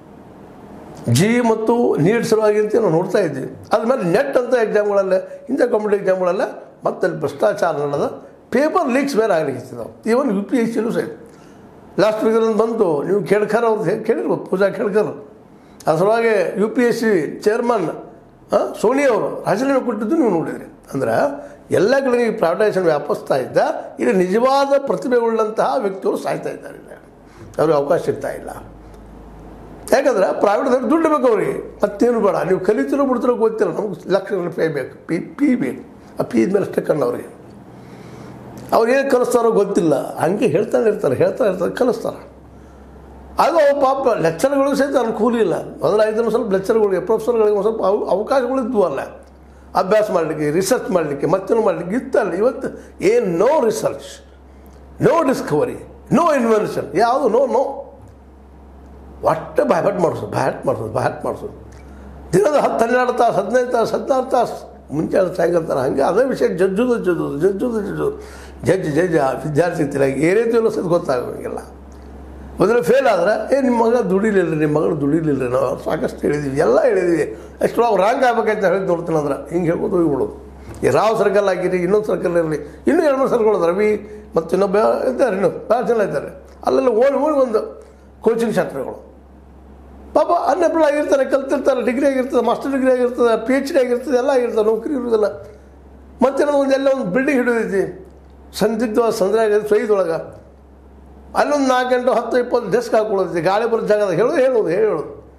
ಜಿ ಮತ್ತು ನೀಟ್ ಸಲುವಾಗಿ ಅಂತ ನಾವು ನೋಡ್ತಾ ಇದ್ವಿ ಅದ್ಮೇಲೆ ನೆಟ್ ಅಂತ ಎಕ್ಸಾಮ್ಗಳಲ್ಲೇ ಇಂಥ ಕಾಂಪಿಟೇಟಿವ್ ಎಕ್ಸಾಮ್ಗಳಲ್ಲೇ ಮತ್ತೆ ಅಲ್ಲಿ ಭ್ರಷ್ಟಾಚಾರ ನಡೆದ ಪೇಪರ್ ಲೀಕ್ಸ್ ಬೇರೆ ಆಗಲಿಕ್ಕಿದ್ದಾವೆ ಈವನ್ ಯು ಪಿ ಎಸ್ ಸಿಲೂ ಸಹಿತ ಲಾಸ್ಟ್ ವೀಕಲ್ಲಿ ಬಂತು ನೀವು ಕೇಳ್ಕರ್ ಅವ್ರದ್ದು ಕೇಳಿರ್ಬೋದು ಪೂಜಾ ಕೇಳ್ಕರ್ ಅದ್ರ ಸಲುವಾಗಿ U P S C chairman Soni ಅವರು ರಾಜೀನಾಮೆ ಕೊಟ್ಟಿದ್ದು ನೀವು ನೋಡಿದ್ರಿ ಅಂದ್ರೆ ಎಲ್ಲ ಕಡೆಗೆ ಪ್ರೈವೇಟೈಸೇಷನ್ ವ್ಯಾಪಿಸ್ತಾ ಇದ್ದ ಇಲ್ಲಿ ನಿಜವಾದ ಪ್ರತಿಭೆಗೊಳ್ಳಂತಹ ವ್ಯಕ್ತಿಗಳು ಸಾಯ್ತಾ ಇದ್ದಾರೆ ಇಲ್ಲಿ ಅವ್ರಿಗೆ ಅವಕಾಶ ಸಿಗ್ತಾ ಇಲ್ಲ ಯಾಕಂದ್ರೆ ಪ್ರೈವೇಟ್ದಲ್ಲಿ ದುಡ್ಡು ಬೇಕು ಅವ್ರಿಗೆ ಮತ್ತೇನು ಬೇಡ ನೀವು ಕಲಿತಿರೋ ಬಿಡ್ತಿರೋ ಗೊತ್ತಿಲ್ಲ ನಮ್ಗೆ ಲಕ್ಷಗಳು ಪೇ ಬೇಕು ಪಿ ಪಿ ಬೇಕು ಆ ಪಿ ಮೇಲೆ ಅಷ್ಟೇ ಕಣ್ಣು ಅವ್ರಿಗೆ ಅವ್ರು ಏನು ಕಲಿಸ್ತಾರೋ ಗೊತ್ತಿಲ್ಲ ಹಂಗೆ ಹೇಳ್ತಾನೆ ಇರ್ತಾರೆ ಹೇಳ್ತಾ ಇರ್ತಾರೆ ಕಲಿಸ್ತಾರೆ ಅದು ಅವು ಪಾಪ ಲೆಕ್ಚರ್ಗಳು ಸಹಿತ ಅನುಕೂಲ ಇಲ್ಲ ಮೊದಲಾಯ್ತು ಸ್ವಲ್ಪ ಲೆಕ್ಚರ್ಗಳಿಗೆ ಪ್ರೊಫೆಸರ್ಗಳಿಗೆ ಒಂದು ಸ್ವಲ್ಪ ಅವು ಅವಕಾಶಗಳಿದ್ವು ಅಲ್ಲ ಅಭ್ಯಾಸ ಮಾಡಲಿಕ್ಕೆ ರಿಸರ್ಚ್ ಮಾಡಲಿಕ್ಕೆ ಮತ್ತೇನು ಮಾಡಲಿಕ್ಕೆ ಇತ್ತಲ್ಲ ಇವತ್ತು ಏನು no research no discovery no invention ಯಾವುದು ನೋ ನೋ ಒಟ್ಟು ಬಾಯ್ಬಟ್ ಮಾಡಿಸೋದು ಬ್ಯಾಟ್ ಮಾಡಿಸೋದು ಬ್ಯಾಟ್ ಮಾಡಿಸೋದು ದಿನದ ಹತ್ತು ಹನ್ನೆರಡು ತಾಸು ಹದಿನೈದು ತಾಸು ಹದಿನಾರು ತಾಸು ಮುಂಚೆ ಸಾಯಂಕಾಲ ಹಂಗೆ ಅದೇ ವಿಷಯ ಜಜ್ಜುದು ಜಜ್ಜುದು ಜಜ್ಜುದು ಜಜ್ಜುದು ಜಡ್ಜ್ ಜಡ್ಜ್ ಆ ವಿದ್ಯಾರ್ಥಿ ತಿರುಗಿ ಏನೇತಿಲ್ಲ ಸದ್ ಗೊತ್ತಾಗೋಂಗಿಲ್ಲ ಮೊದಲು ಫೇಲ್ ಆದ್ರೆ ಏ ನಿಮ್ಮ ಮಗ ದುಡಿಲಿಲ್ಲ ನಿಮ್ಮ ಮಗಳು ದುಡಿಲಿಲ್ಲ ನಾವು ಸಾಕಷ್ಟು ಹೇಳಿದ್ದೀವಿ ಎಲ್ಲ ಹೇಳಿದ್ದೀವಿ ಎಷ್ಟು ನಾವು ರಾಂಗ್ ಆಗ್ಬೇಕಂತ ಹೇಳಿ ನೋಡ್ತೀನಿ ಅಂದ್ರೆ ಹಿಂಗೆ ಹೇಳ್ಬೋದು ಹೋಗ್ಬಿಡೋದು ಈ ರಾವ್ ಸರ್ಕಲ್ ಆಗಿರಿ ಇನ್ನೊಂದು ಸರ್ಕಲ್ ಇರಲಿ ಇನ್ನೂ ಎರಡು ಮೂರು ಸರ್ಕಲ್ ಅದ ರವಿ ಮತ್ತು ಇನ್ನೊಬ್ಬ ಇದ್ದಾರೆ ಇನ್ನೂ ಭಾಳ ಜನ ಇದ್ದಾರೆ ಅಲ್ಲೆಲ್ಲ ಓಡಿ ಓಡಿ ಒಂದು ಕೋಚಿಂಗ್ ಸೆಂಟರ್ಗಳು ಪಾಪ ಅನ್ಎಂಪ್ಲಾಯ್ ಆಗಿರ್ತಾರೆ ಕಲ್ತಿರ್ತಾರೆ ಡಿಗ್ರಿ ಆಗಿರ್ತದೆ ಮಾಸ್ಟರ್ ಡಿಗ್ರಿ ಆಗಿರ್ತದೆ ಪಿ ಎಚ್ ಡಿ ಆಗಿರ್ತದೆ ಎಲ್ಲ ಆಗಿರ್ತದೆ ನೌಕರಿ ಇರೋದಿಲ್ಲ ಮತ್ತೆ ಒಂದು ಎಲ್ಲ ಒಂದು ಬಿಲ್ಡಿಂಗ್ ಹಿಡಿದೈತಿ ಸಂದಿಗ್ಧ ಸಂದ್ರೆ ಆಗಿದ್ದು ಸೈದೊಳಗೆ ಅಲ್ಲೊಂದು ನಾಲ್ಕು ಗಂಟೆ ಹತ್ತು ಇಪ್ಪತ್ತು ಡೆಸ್ಕ್ ಹಾಕೊಳ್ಳೋದೈತಿ ಗಾಳಿ ಬರೋ ಜಾಗದಾಗ ಹೇಳೋದು ಹೇಳೋದು ಹೇಳೋದು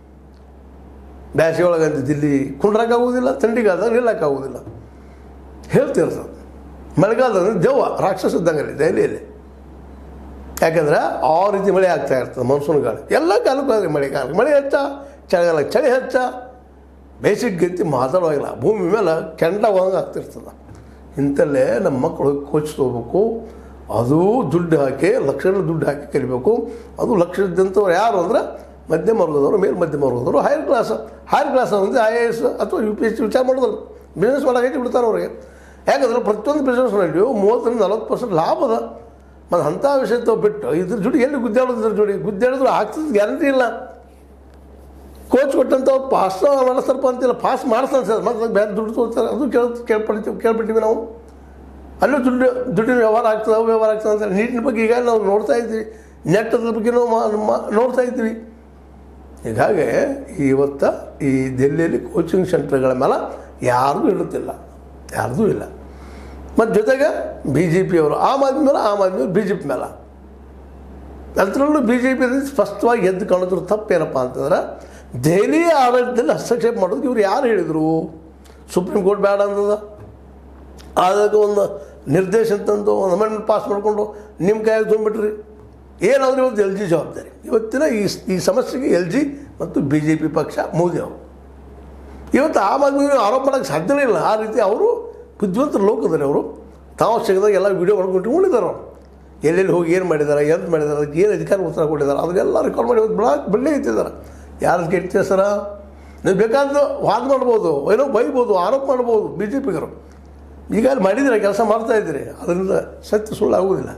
ಬ್ಯಾಸಿಗೆ ಒಳಗೆ ಅಂತ ದಿಲ್ಲಿ ಕುಂಡ್ರಕ್ಕಾಗೋದಿಲ್ಲ ಥಂಡಿಗಾದಾಗ ನಿಲ್ಲಕ್ಕಾಗೋದಿಲ್ಲ ಹೇಳ್ತಿರ್ತದೆ ಮಳೆಗಾಲದಲ್ಲಿ ದೆವ್ವ ರಾಕ್ಷಸ ಇದ್ದಂಗೆ ಅಲ್ಲಿ ದೆಹಲಿಯಲ್ಲಿ ಯಾಕಂದ್ರೆ ಆ ರೀತಿ ಮಳೆ ಆಗ್ತಾ ಇರ್ತದೆ ಮಾನ್ಸೂನ್ ಗಾಳಿ ಎಲ್ಲ ಕಾಲಕ್ಕೂ ಆದರೆ ಮಳೆಗಾಲ ಮಳೆ ಹೆಚ್ಚ ಚಳಿಗಾಲ ಚಳಿ ಹೆಚ್ಚ ಬೇಸಿಗೆ ಗತಿ ಮಾತಾಡುವಾಗಿಲ್ಲ ಭೂಮಿ ಮೇಲೆ ಕೆಂಡ ಒಣಗ ಆಗ್ತಿರ್ತದೆ ಇಂಥಲ್ಲೇ ನಮ್ಮ ಮಕ್ಕಳು ಕೋಚ್ ತೊಗೋಬೇಕು ಅದು ದುಡ್ಡು ಹಾಕಿ ಲಕ್ಷಗಳ ದುಡ್ಡು ಹಾಕಿ ಕಲಿಬೇಕು ಅದು ಲಕ್ಷದಂಥವ್ರು ಯಾರು ಅಂದ್ರೆ ಮಧ್ಯಮ ವರ್ಗದವರು ಮೇಲ್ ಮಧ್ಯಮ ವರ್ಗದವರು ಹೈಯರ್ ಕ್ಲಾಸ್ ಹೈಯರ್ ಕ್ಲಾಸ್ ಅಂದರೆ ಐ ಎ ಎಸ್ ಅಥವಾ ಯು ಪಿ ಎಸ್ ಸಿ ವಿಚಾರ ಮಾಡೋದಲ್ಲ ಬಿಸ್ನೆಸ್ ಮಾಡೋಕೆ ಬಿಡ್ತಾರೆ ಅವ್ರಿಗೆ ಯಾಕಂದ್ರೆ ಪ್ರತಿಯೊಂದು ಬಿಸ್ನೆಸ್ ನಡೆಯು ಮೂವತ್ತರಿಂದ ನಲವತ್ತು ಪರ್ಸೆಂಟ್ ಲಾಭ ಅದ ಮತ್ತು ಅಂಥ ವಿಷಯ ಬಿಟ್ಟು ಇದ್ರ ಜೋಡಿ ಎಲ್ಲಿ ಗುದ್ದಾಡೋದು ಇದ್ರ ಜೋಡಿ ಗುದ್ದಾಡಿದ್ರು ಆಗ್ತದೆ ಗ್ಯಾರಂಟಿ ಇಲ್ಲ ಕೋಚ್ ಕೊಟ್ಟಂತ ಪಾಸ್ ಮಾಡಿಸ್ತಾರಪ್ಪ ಅಂತಿಲ್ಲ ಪಾಸ್ ಮಾಡಿಸ್ತಾನೆ ಸರ್ ಮತ್ತೆ ಬೇರೆ ದುಡ್ಡು ತೋರ್ತಾರೆ ಅದು ಕೇಳ ಕೇಳ್ಪಡ್ತೀವಿ ಕೇಳ್ಬಿಟ್ಟಿವಿ ನಾವು ಅಲ್ಲೂ ದುಡ್ಡು ದುಡ್ಡಿನ ವ್ಯವಹಾರ ಆಗ್ತದೆ ಅವು ವ್ಯವಹಾರ ಆಗ್ತದೆ ಅಂತ ನೀಟಿನ ಬಗ್ಗೆ ಈಗ ನಾವು ನೋಡ್ತಾ ಇದ್ವಿ ನೆಟ್ಟದ ಬಗ್ಗೆ ನಾವು ಮಾ- ಮಾ- ನೋಡ್ತಾ ಇದ್ವಿ ಹೀಗಾಗಿ ಇವತ್ತು ಈ ದೆಹಲಿಯಲ್ಲಿ ಕೋಚಿಂಗ್ ಸೆಂಟರ್ಗಳ ಮೇಲೆ ಯಾರ್ದೂ ಇಡುತ್ತಿಲ್ಲ ಯಾರ್ದೂ ಇಲ್ಲ ಮತ್ತು ಜೊತೆಗೆ ಬಿ ಜೆ ಪಿಯವರು ಆಮ್ ಆದ್ಮಿ ಮೇಲೆ Aam Aadmi B J P ಮೇಲೆ ಅದರಲ್ಲೂ ಬಿ ಜೆ ಪಿ ಸ್ಪಷ್ಟವಾಗಿ ಎದ್ದು ಕಾಣಿದ್ರು ತಪ್ಪೇನಪ್ಪ ಅಂತಂದ್ರೆ ದೆಹಲಿ ಆಡಳಿತದಲ್ಲಿ ಹಸ್ತಕ್ಷೇಪ ಮಾಡೋದು ಇವ್ರು ಯಾರು ಹೇಳಿದರು ಸುಪ್ರೀಂ ಕೋರ್ಟ್ ಬೇಡ ಅಂತದ ಆದಾಗ ಒಂದು ನಿರ್ದೇಶನ ತಂದು ಒಂದು ಅಮೆಂಡ್ಮೆಂಟ್ ಪಾಸ್ ಮಾಡಿಕೊಂಡು ನಿಮ್ಮ ಕೈಯಾಗ ತುಂಬಿಟ್ರಿ ಏನಾದರೂ ಇವತ್ತು ಎಲ್ ಜಿ ಜವಾಬ್ದಾರಿ ಇವತ್ತಿನ ಈ ಈ ಸಮಸ್ಯೆಗೆ ಎಲ್ ಜಿ ಮತ್ತು ಬಿ ಜೆ ಪಿ ಪಕ್ಷ ಮೋದಿ ಅವರು ಇವತ್ತು ಆಮ್ ಆದ್ಮಿ ಆರೋಪ ಮಾಡೋಕ್ಕೆ ಸಾಧ್ಯನೇ ಇಲ್ಲ ಆ ರೀತಿ ಅವರು ಬುದ್ಧಿವಂತರ ಲೋಕದಲ್ಲಿ ಅವರು ತಾವು ಸಿಗದಾಗ ಎಲ್ಲ ವೀಡಿಯೋ ಮಾಡ್ಕೊಂಡು ಉಳಿದಾರೆ ಅವರು ಎಲ್ಲೆಲ್ಲಿ ಹೋಗಿ ಏನು ಮಾಡಿದ್ದಾರೆ ಎಂತ ಮಾಡಿದ್ದಾರೆ ಅದಕ್ಕೆ ಏನು ಅಧಿಕಾರ ಉತ್ತರ ಕೊಟ್ಟಿದ್ದಾರೆ ಅದನ್ನೆಲ್ಲ ರೆಕಾರ್ಡ್ ಮಾಡಿ ಇವತ್ತು ಬೆಳ ಬೆಳ್ಳಿ ಇಟ್ಟಿದ್ದಾರೆ ಯಾರು ಕೆಟ್ಟ ಸರ ನೀವು ಬೇಕಾದ ವಾದ ಮಾಡ್ಬೋದು ಏನೋ ಬೈಬೋದು ಆರೋಪ ಮಾಡ್ಬೋದು ಬಿ ಜೆ ಪಿಗರು ಈಗ ಅಲ್ಲಿ ಮಾಡಿದ್ರೆ ಕೆಲಸ ಮಾಡ್ತಾ ಇದ್ದೀರಿ ಅದರಿಂದ ಸತ್ಯ ಸುಳ್ಳು ಆಗುವುದಿಲ್ಲ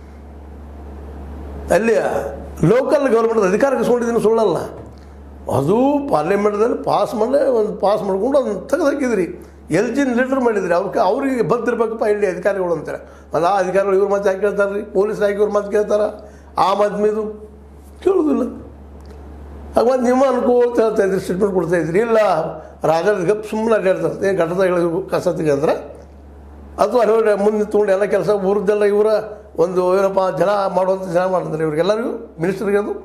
ಅಲ್ಲಿ ಲೋಕಲ್ ಗೌರ್ಮೆಂಟ್ ಅಧಿಕಾರ ಕಸ್ಕೊಂಡಿದ್ದೀನಿ ಸುಳ್ಳಲ್ಲ ಅದು ಪಾರ್ಲಿಮೆಂಟ್ದಲ್ಲಿ ಪಾಸ್ ಮಾಡಲೇ ಒಂದು ಪಾಸ್ ಮಾಡ್ಕೊಂಡು ಅದನ್ನು ತೆಗೆದು ಹಾಕಿದ್ರಿ ಎಲ್ ಜಿನ ಲೀಡರ್ ಮಾಡಿದ್ರಿ ಅವ್ರಿಗೆ ಅವರಿಗೆ ಬಂದಿರ್ಬೇಕಪ್ಪ ಇಲ್ಲಿ ಅಧಿಕಾರಿಗಳು ಅಂತಾರೆ ಅಲ್ಲ ಆ ಅಧಿಕಾರಿಗಳು ಇವ್ರ ಮಾತು ಯಾಕೆ ಕೇಳ್ತಾರೆ ರೀ ಪೊಲೀಸ್ ಆಗಿ ಇವ್ರ ಮಾತು ಕೇಳ್ತಾರೆ ಆಮ್ ಆದ್ಮಿದು ಕೇಳೋದಿಲ್ಲ ಆಗ ಒಂದು ನಿಮ್ಮ ಅನುಕೂಲ ಹೇಳ್ತಾ ಇದ್ರಿ ಸ್ಟೇಟ್ಮೆಂಟ್ ಕೊಡ್ತಾ ಇದ್ರಿ ಇಲ್ಲ ರಾಜರ ಗಪ್ ಸುಮ್ಮನೆ ಅಡ್ಡಾಡ್ತಾರೆ ಏನು ಘಟನೆಗಳು ಕಸ ತೆಗೆದ್ರೆ ಅದು ಅಲ್ಲೋಡಿ ಮುಂದೆ ನಿಂತ್ಕೊಂಡು ಎಲ್ಲ ಕೆಲಸ ಊರದ್ದೆಲ್ಲ ಇವರ ಒಂದು ಏನಪ್ಪ ಜನ ಮಾಡುವಂಥ ಜನ ಮಾಡ್ತಾರೆ ಇವ್ರಿಗೆಲ್ಲರಿಗೂ ಮಿನಿಸ್ಟರ್ಗೆ ಅದು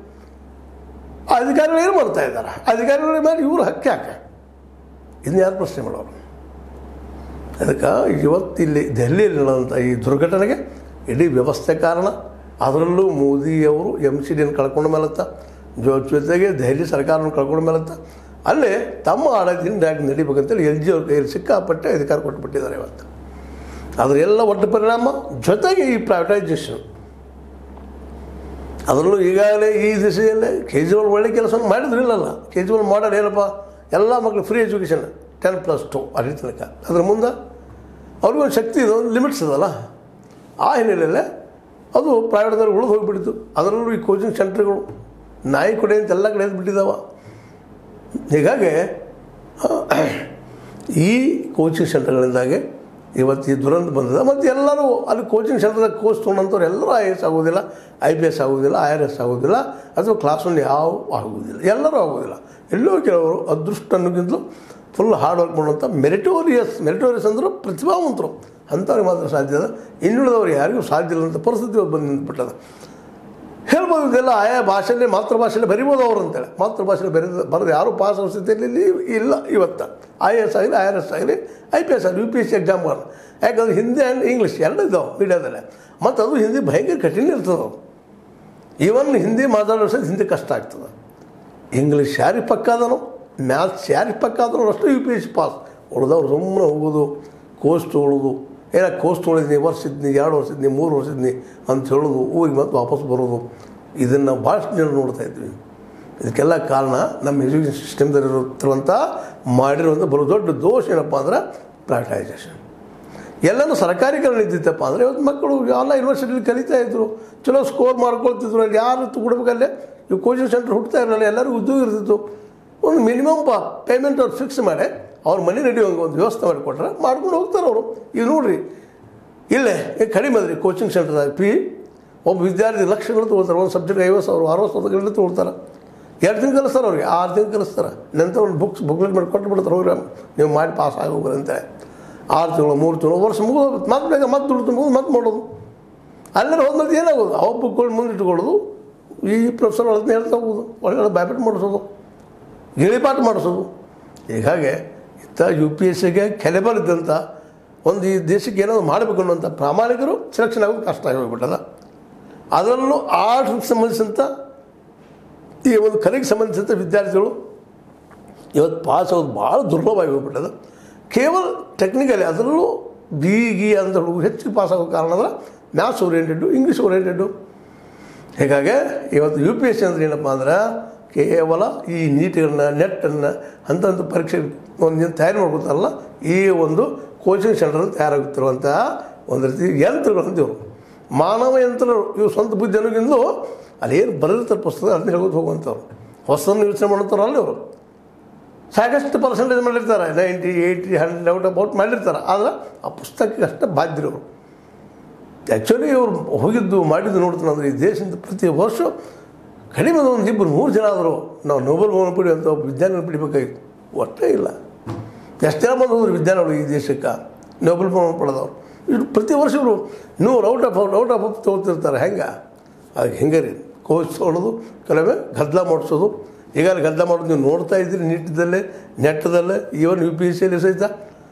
ಆ ಅಧಿಕಾರಿಗಳು ಏನು ಮಾಡ್ತಾ ಇದ್ದಾರೆ ಅಧಿಕಾರಿಗಳ ಮೇಲೆ ಇವರು ಹಕ್ಕಿ ಹಾಕಿ ಇದನ್ನ ಯಾರು ಪ್ರಶ್ನೆ ಮಾಡೋರು ಅದಕ್ಕೆ ಇವತ್ತಿಲ್ಲಿ ದೆಹಲಿಯಲ್ಲಿ ನಡೆದಂಥ ಈ ದುರ್ಘಟನೆಗೆ ಇಡೀ ವ್ಯವಸ್ಥೆ ಕಾರಣ ಅದರಲ್ಲೂ ಮೋದಿಯವರು ಎಮ್ ಸಿ ಡಿಯನ್ನು ಕಳ್ಕೊಂಡ ಮೇಲತ್ತ ಜೊ ಜೊತೆಗೆ ದೆಹಲಿ ಸರ್ಕಾರವನ್ನು ಕಳ್ಕೊಂಡ ಮೇಲತ್ತ ಅಲ್ಲೇ ತಮ್ಮ ಆಡಳಿತ ಡೈರೆಕ್ಟ್ ನಡಿಬೇಕಂತೇಳಿ ಎಲ್ ಜಿ ಅವ್ರ ಕೈಯಲ್ಲಿ ಸಿಕ್ಕಾಪಟ್ಟೆ ಅಧಿಕಾರ ಕೊಟ್ಟುಬಿಟ್ಟಿದ್ದಾರೆ ಇವತ್ತು ಅದರ ಎಲ್ಲ ಒಟ್ಟು ಪರಿಣಾಮ ಜೊತೆಗೆ ಈ ಪ್ರೈವೇಟೈಸೇಷನ್ ಅದರಲ್ಲೂ ಈಗಾಗಲೇ ಈ ದಿಸೆಯಲ್ಲೇ ಕೇಜ್ರಿವಾಲ್ ಒಳ್ಳೆ ಕೆಲಸವನ್ನು ಮಾಡಿದ್ರಿಲ್ಲಲ್ಲ ಕೇಜ್ರಿವಾಲ್ ಮಾಡೋದು ಏನಪ್ಪ ಎಲ್ಲ ಮಕ್ಕಳು free education ten plus two ಆ ರೀತಿ ತನಕ ಅದ್ರ ಮುಂದೆ ಅವ್ರಿಗೊಂದು ಶಕ್ತಿ ಇದೆ ಒಂದು ಲಿಮಿಟ್ಸ್ ಇದಲ್ಲ ಆ ಹಿನ್ನೆಲೆಯಲ್ಲೇ ಅದು ಪ್ರೈವೇಟ್ದವ್ರಿಗೆ ಉಳಿದು ಹೋಗಿಬಿಡ್ತು ಅದರಲ್ಲೂ ಈ ಕೋಚಿಂಗ್ ಸೆಂಟ್ರ್ಗಳು ನಾಯಿ ಕೊಡೆ ಅಂತ ಎಲ್ಲ ಕಡೆ ಬಿಟ್ಟಿದ್ದಾವ ಹೀಗಾಗಿ ಆ, ಈ ಕೋಚಿಂಗ್ ಸೆಂಟರ್ಗಳಿಂದಾಗೆ ಇವತ್ತು ಈ ದುರಂತ ಬಂದಿದೆ ಮತ್ತು ಎಲ್ಲರೂ ಅಲ್ಲಿ ಕೋಚಿಂಗ್ ಸೆಂಟರ್ದಾಗ ಕೋರ್ಸ್ ತೊಗೊಂಡಂಥವ್ರು ಎಲ್ಲರೂ ಐ ಎಸ್ ಆಗೋದಿಲ್ಲ ಐ ಪಿ ಎಸ್ ಆಗೋದಿಲ್ಲ ಐ ಆರ್ ಎಸ್ ಆಗೋದಿಲ್ಲ ಅಥವಾ ಕ್ಲಾಸ್ ಒನ್ ಯಾವ ಆಗೋದಿಲ್ಲ ಎಲ್ಲರೂ ಆಗೋದಿಲ್ಲ ಎಲ್ಲೋ ಕೆಲವರು ಅದೃಷ್ಟ ಅನ್ನೋಕ್ಕಿಂತಲೂ ಫುಲ್ ಹಾರ್ಡ್ ವರ್ಕ್ ಮಾಡುವಂಥ ಮೆರಿಟೋರಿಯಸ್ ಮೆರಿಟೋರಿಯಸ್ ಅಂದ್ರೆ ಪ್ರತಿಭಾವಂತರು ಅಂಥವ್ರಿಗೆ ಮಾತ್ರ ಸಾಧ್ಯ ಅದ ಇನ್ನುಳಿದವ್ರು ಯಾರಿಗೂ ಸಾಧ್ಯ ಇಲ್ಲ ಅಂತ ಪರಿಸ್ಥಿತಿ ಇವತ್ತು ಬಂದು ನಿಂತ್ಬಿಟ್ಟದ ಹೇಳ್ಬೋದು ಇದೆಲ್ಲ ಆಯಾ ಭಾಷೆಯಲ್ಲಿ ಮಾತೃಭಾಷೆಯಲ್ಲಿ ಬರಿಬೋದು ಅವರು ಅಂತೇಳಿ ಮಾತೃಭಾಷೆಯಲ್ಲಿ ಬರೆದ ಬರೆದು ಯಾರೂ ಪಾಸ್ ಆಗೋ ಸ್ಥಿತಿಯಲ್ಲಿ ಇಲ್ಲ ಇವತ್ತು ಐ ಎ ಎಸ್ ಆಗಲಿ ಐ ಆರ್ ಎಸ್ ಆಗಲಿ ಐ ಪಿ ಎಸ್ ಆಗಲಿ ಯು ಪಿ ಎಸ್ ಸಿ ಎಕ್ಸಾಮ್ಗಳು ಯಾಕಂದ್ರೆ ಹಿಂದಿ ಆ್ಯಂಡ್ ಇಂಗ್ಲೀಷ್ ಎರಡು ಇದ್ದಾವೆ ಮೀಡಿಯಾದಲ್ಲೇ ಮತ್ತು ಅದು ಹಿಂದಿ ಭಯಂಕರ ಕಠಿಣ ಇರ್ತದೆ ಅದು ಈವನ್ ಹಿಂದಿ ಮಾತಾಡೋ ಸಹ ಹಿಂದಿ ಕಷ್ಟ ಆಗ್ತದೆ ಇಂಗ್ಲೀಷ್ ಯಾರಿಗೆ ಪಕ್ಕ ಅದನೋ ಮ್ಯಾಥ್ಸ್ ಯಾರಿಗೆ ಪಕ್ಕ ಅದನೋ ಅಷ್ಟು U P S C pass ಉಳಿದವ್ರು ಸುಮ್ಮನೆ ಹೋಗೋದು ಕೋರ್ಸ್ ತೊಗೊಳ್ಳೋದು ಏನ ಕೋರ್ಸ್ ತೊಗೊಳಿದ್ನಿ ವರ್ಷ ಇದ್ನಿ ಎರಡು ವರ್ಷ ಇದ್ನಿ ಮೂರು ವರ್ಷ ಇದ್ನಿ ಅಂತ ಹೇಳೋದು ಊರಿಗೆ ಮತ್ತೆ ವಾಪಸ್ ಬರೋದು ಇದನ್ನು ನಾವು ಭಾಳಷ್ಟು ಜನ ನೋಡ್ತಾ ಇದ್ವಿ ಇದಕ್ಕೆಲ್ಲ ಕಾರಣ ನಮ್ಮ ಎಜುಕೇಷನ್ ಸಿಸ್ಟಮ್ದಲ್ಲಿ ಇರುತ್ತಿರುವಂಥ ಮಾಡಿರುವಂಥ ಬರೋ ದೊಡ್ಡ ದೋಷ ಏನಪ್ಪ ಅಂದ್ರೆ ಪ್ರೈವೇಟೈಸೇಷನ್ ಎಲ್ಲನೂ ಸರ್ಕಾರೀಕರಣ ಇದ್ದಿತ್ತಪ್ಪ ಅಂದರೆ ಇವತ್ತು ಮಕ್ಕಳು ಎಲ್ಲ ಯೂನಿವರ್ಸಿಟಿಲಿ ಕಲಿತಾ ಇದ್ರು ಚಲೋ ಸ್ಕೋರ್ ಮಾಡ್ಕೊಳ್ತಿದ್ರು ಅಲ್ಲಿ ಯಾರು ಕೊಡ್ಬೇಕಲ್ಲೇ ಇವು ಕೋಚಿಂಗ್ ಸೆಂಟರ್ ಹುಡ್ತಾ ಇರಲಿಲ್ಲ ಎಲ್ಲರಿಗೂ ಉದ್ಯೋಗ ಇರ್ತಿತ್ತು ಒಂದು ಮಿನಿಮಮ್ ಪಾ ಪೇಮೆಂಟ್ ಅವ್ರು ಫಿಕ್ಸ್ ಮಾಡಿ ಅವ್ರ ಮನೆ ನಡೆಯುವಂಗೆ ಒಂದು ವ್ಯವಸ್ಥೆ ಮಾಡಿಕೊಟ್ರೆ ಮಾಡ್ಕೊಂಡು ಹೋಗ್ತಾರೆ ಅವರು ಈಗ ನೋಡ್ರಿ ಇಲ್ಲೇ ಈಗ ಕಡಿಮೆ ಅದ್ರಿ ಕೋಚಿಂಗ್ ಸೆಂಟರ್ದಾಗ ಫೀ ಒಬ್ಬ ವಿದ್ಯಾರ್ಥಿ ಲಕ್ಷಗಳು ತೊಗೊಳ್ತಾರೆ ಒಂದು ಸಬ್ಜೆಕ್ಟ್ ಐವತ್ತು ಸಾವಿರ ಅರವತ್ತು ಸಾವಿರಗಳು ತೊಗೊಳ್ತಾರೆ ಎರಡು ತಿಂಗಳು ಕಲಿಸ್ತಾರೆ ಅವ್ರಿಗೆ ಆರು ತಿಂಗಳು ಕಲಿಸ್ತಾರೆ ನಂತರ ಒಂದು ಬುಕ್ಸ್ ಬುಕ್ಲೆಟ್ ಮಾಡಿ ಕೊಟ್ಟು ಬಿಡ್ತಾರೆ ಹೋಗ್ರಿ ನೀವು ಮಾಡಿ ಪಾಸ್ ಆಗಿ ಹೋಗ್ರಿ ಅಂತೇಳಿ ಆರು ತಿಂಗಳು ಮೂರು ತಿಂಗಳು ವರ್ಷ ಮುಗಿದು ಮತ್ತೆ ಬೇಗ ಮತ್ತೆ ದುಡ್ಡು ತುಂಬೋದು ಮತ್ತೆ ಮಾಡೋದು ಅಲ್ಲರ ಹೋದ್ಮೇಲೆ ಏನಾಗೋದು ಅವ ಬುಕ್ಗಳು ಮುಂದೆ ಇಟ್ಕೊಳ್ಳೋದು ಈ ಪ್ರೊಫೆಸರ್ ಅದನ್ನ ಹೇಳ್ತಾ ಹೋಗೋದು ಒಳ್ಳೆ ಬ್ಯಾಬಿಟ್ ಮಾಡಿಸೋದು ಗಿಳಿಪಾಠ ಮಾಡಿಸೋದು ಹೀಗಾಗಿ ಇತ್ತ ಯು ಪಿ ಎಸ್ ಸಿಗೆ ಕೆಲೆಬರ್ ಇದ್ದಂಥ ಒಂದು ಈ ದೇಶಕ್ಕೆ ಏನಾದ್ರು ಮಾಡಬೇಕು ಅನ್ನುವಂಥ ಪ್ರಾಮಾಣಿಕರು ಸೆಲೆಕ್ಷನ್ ಆಗೋದು ಕಷ್ಟ ಆಗಿ ಹೋಗ್ಬಿಟ್ಟದ ಅದರಲ್ಲೂ ಆರ್ಟ್ಸ್ಗೆ ಸಂಬಂಧಿಸಿದಂಥ ಈ ಒಂದು ಕಲೆಗೆ ಸಂಬಂಧಿಸಿದಂಥ ವಿದ್ಯಾರ್ಥಿಗಳು ಇವತ್ತು ಪಾಸ್ ಆಗೋದು ಭಾಳ ದುರ್ಲಭವಾಗಿ ಹೋಗ್ಬಿಟ್ಟದ ಕೇವಲ ಟೆಕ್ನಿಕಲಿ ಅದರಲ್ಲೂ ಬಿ ಗಿ ಅಂತ ಹುಡುಗರು ಹೆಚ್ಚು ಪಾಸ್ ಆಗೋ ಕಾರಣ ಅಂದ್ರೆ ಮ್ಯಾಥ್ಸ್ ಓರಿಯೆಂಟೆಡ್ಡು ಇಂಗ್ಲೀಷ್ ಓರಿಯೆಂಟೆಡ್ಡು ಹೀಗಾಗಿ ಇವತ್ತು ಯು ಪಿ ಎಸ್ ಸಿ ಅಂದ್ರೆ ಏನಪ್ಪ ಅಂದ್ರೆ ಕೇವಲ ಈ ನೀಟನ್ನು ನೆಟ್ಟನ್ನು ಅಂಥ ಪರೀಕ್ಷೆ ಒಂದು ಏನು ತಯಾರು ಮಾಡ್ಕೊತಾರಲ್ಲ ಈ ಒಂದು ಕೋಚಿಂಗ್ ಸೆಂಟರ್ ತಯಾರಾಗುತ್ತಿರುವಂತಹ ಒಂದು ರೀತಿ ಯಂತ್ರಗಳು ಅಂತಿವರು ಮಾನವ ಯಂತ್ರ ಇವು ಸ್ವಂತ ಬುದ್ಧಿ ಅನ್ನೋಗಿಂದಲೂ ಅಲ್ಲೇನು ಬರೆದಿರ್ತಾರೆ ಪುಸ್ತಕ ಅದನ್ನ ಹೇಳ್ಕೊತ ಹೋಗುವಂಥವ್ರು ಹೊಸದನ್ನು ಯೋಚನೆ ಮಾಡ್ತಾರ ಅಲ್ಲಿ ಅವರು ಸಾಕಷ್ಟು ಪರ್ಸೆಂಟೇಜ್ ಮಾಡಿರ್ತಾರೆ ninety eighty hundred out about ಮಾಡಿರ್ತಾರೆ ಆದರೆ ಆ ಪುಸ್ತಕಕ್ಕೆ ಅಷ್ಟೇ ಬಾಧ್ಯರು ಆ್ಯಕ್ಚುಲಿ ಇವರು ಹೋಗಿದ್ದು ಮಾಡಿದ್ದು ನೋಡ್ತಾನೆ ಅಂದರೆ ಈ ದೇಶದಿಂದ ಪ್ರತಿ ವರ್ಷ ಕಡಿಮೆ ಒಂದು ಇಬ್ಬರು ಮೂರು ಜನ ಆದರು ನಾವು ನೋಬೆಲ್ ಬಹುಮಾನ ಪಡಿ ಅಂತ ಒಬ್ಬ ವಿಜ್ಞಾನ ಪಡಿಬೇಕಾಗಿತ್ತು ಒಟ್ಟೇ ಇಲ್ಲ ಎಷ್ಟು ಜನ ಬಂದು ಹೋದ್ರು ವಿಜ್ಞಾನಿಗಳು ಈ ದೇಶಕ್ಕೆ ನೋಬೆಲ್ ಬಹುಮಾನ ಪಡೆದವ್ರು ಇವ್ರು ಪ್ರತಿ ವರ್ಷ ಇವರು ನೂರು out of out out of ತೊಗೊಳ್ತಿರ್ತಾರೆ ಹೆಂಗೆ ಅದಕ್ಕೆ ಹೆಂಗೆ ರೀ ಕೋಚ್ ತೊಗೊಳೋದು ಕೆಲವೇ ಗದ್ದಲ ಮಾಡಿಸೋದು ಈಗ ಅಲ್ಲಿ ಗದ್ದಲ ಮಾಡೋದು ನೀವು ನೋಡ್ತಾ ಇದ್ದೀರಿ ನೀಟದಲ್ಲೇ ನೆಟ್ಟದಲ್ಲೇ ಈವನ್ ಯು ಪಿ ಎಸ್ ಸಿಯಲ್ಲಿ ಸಹಿತ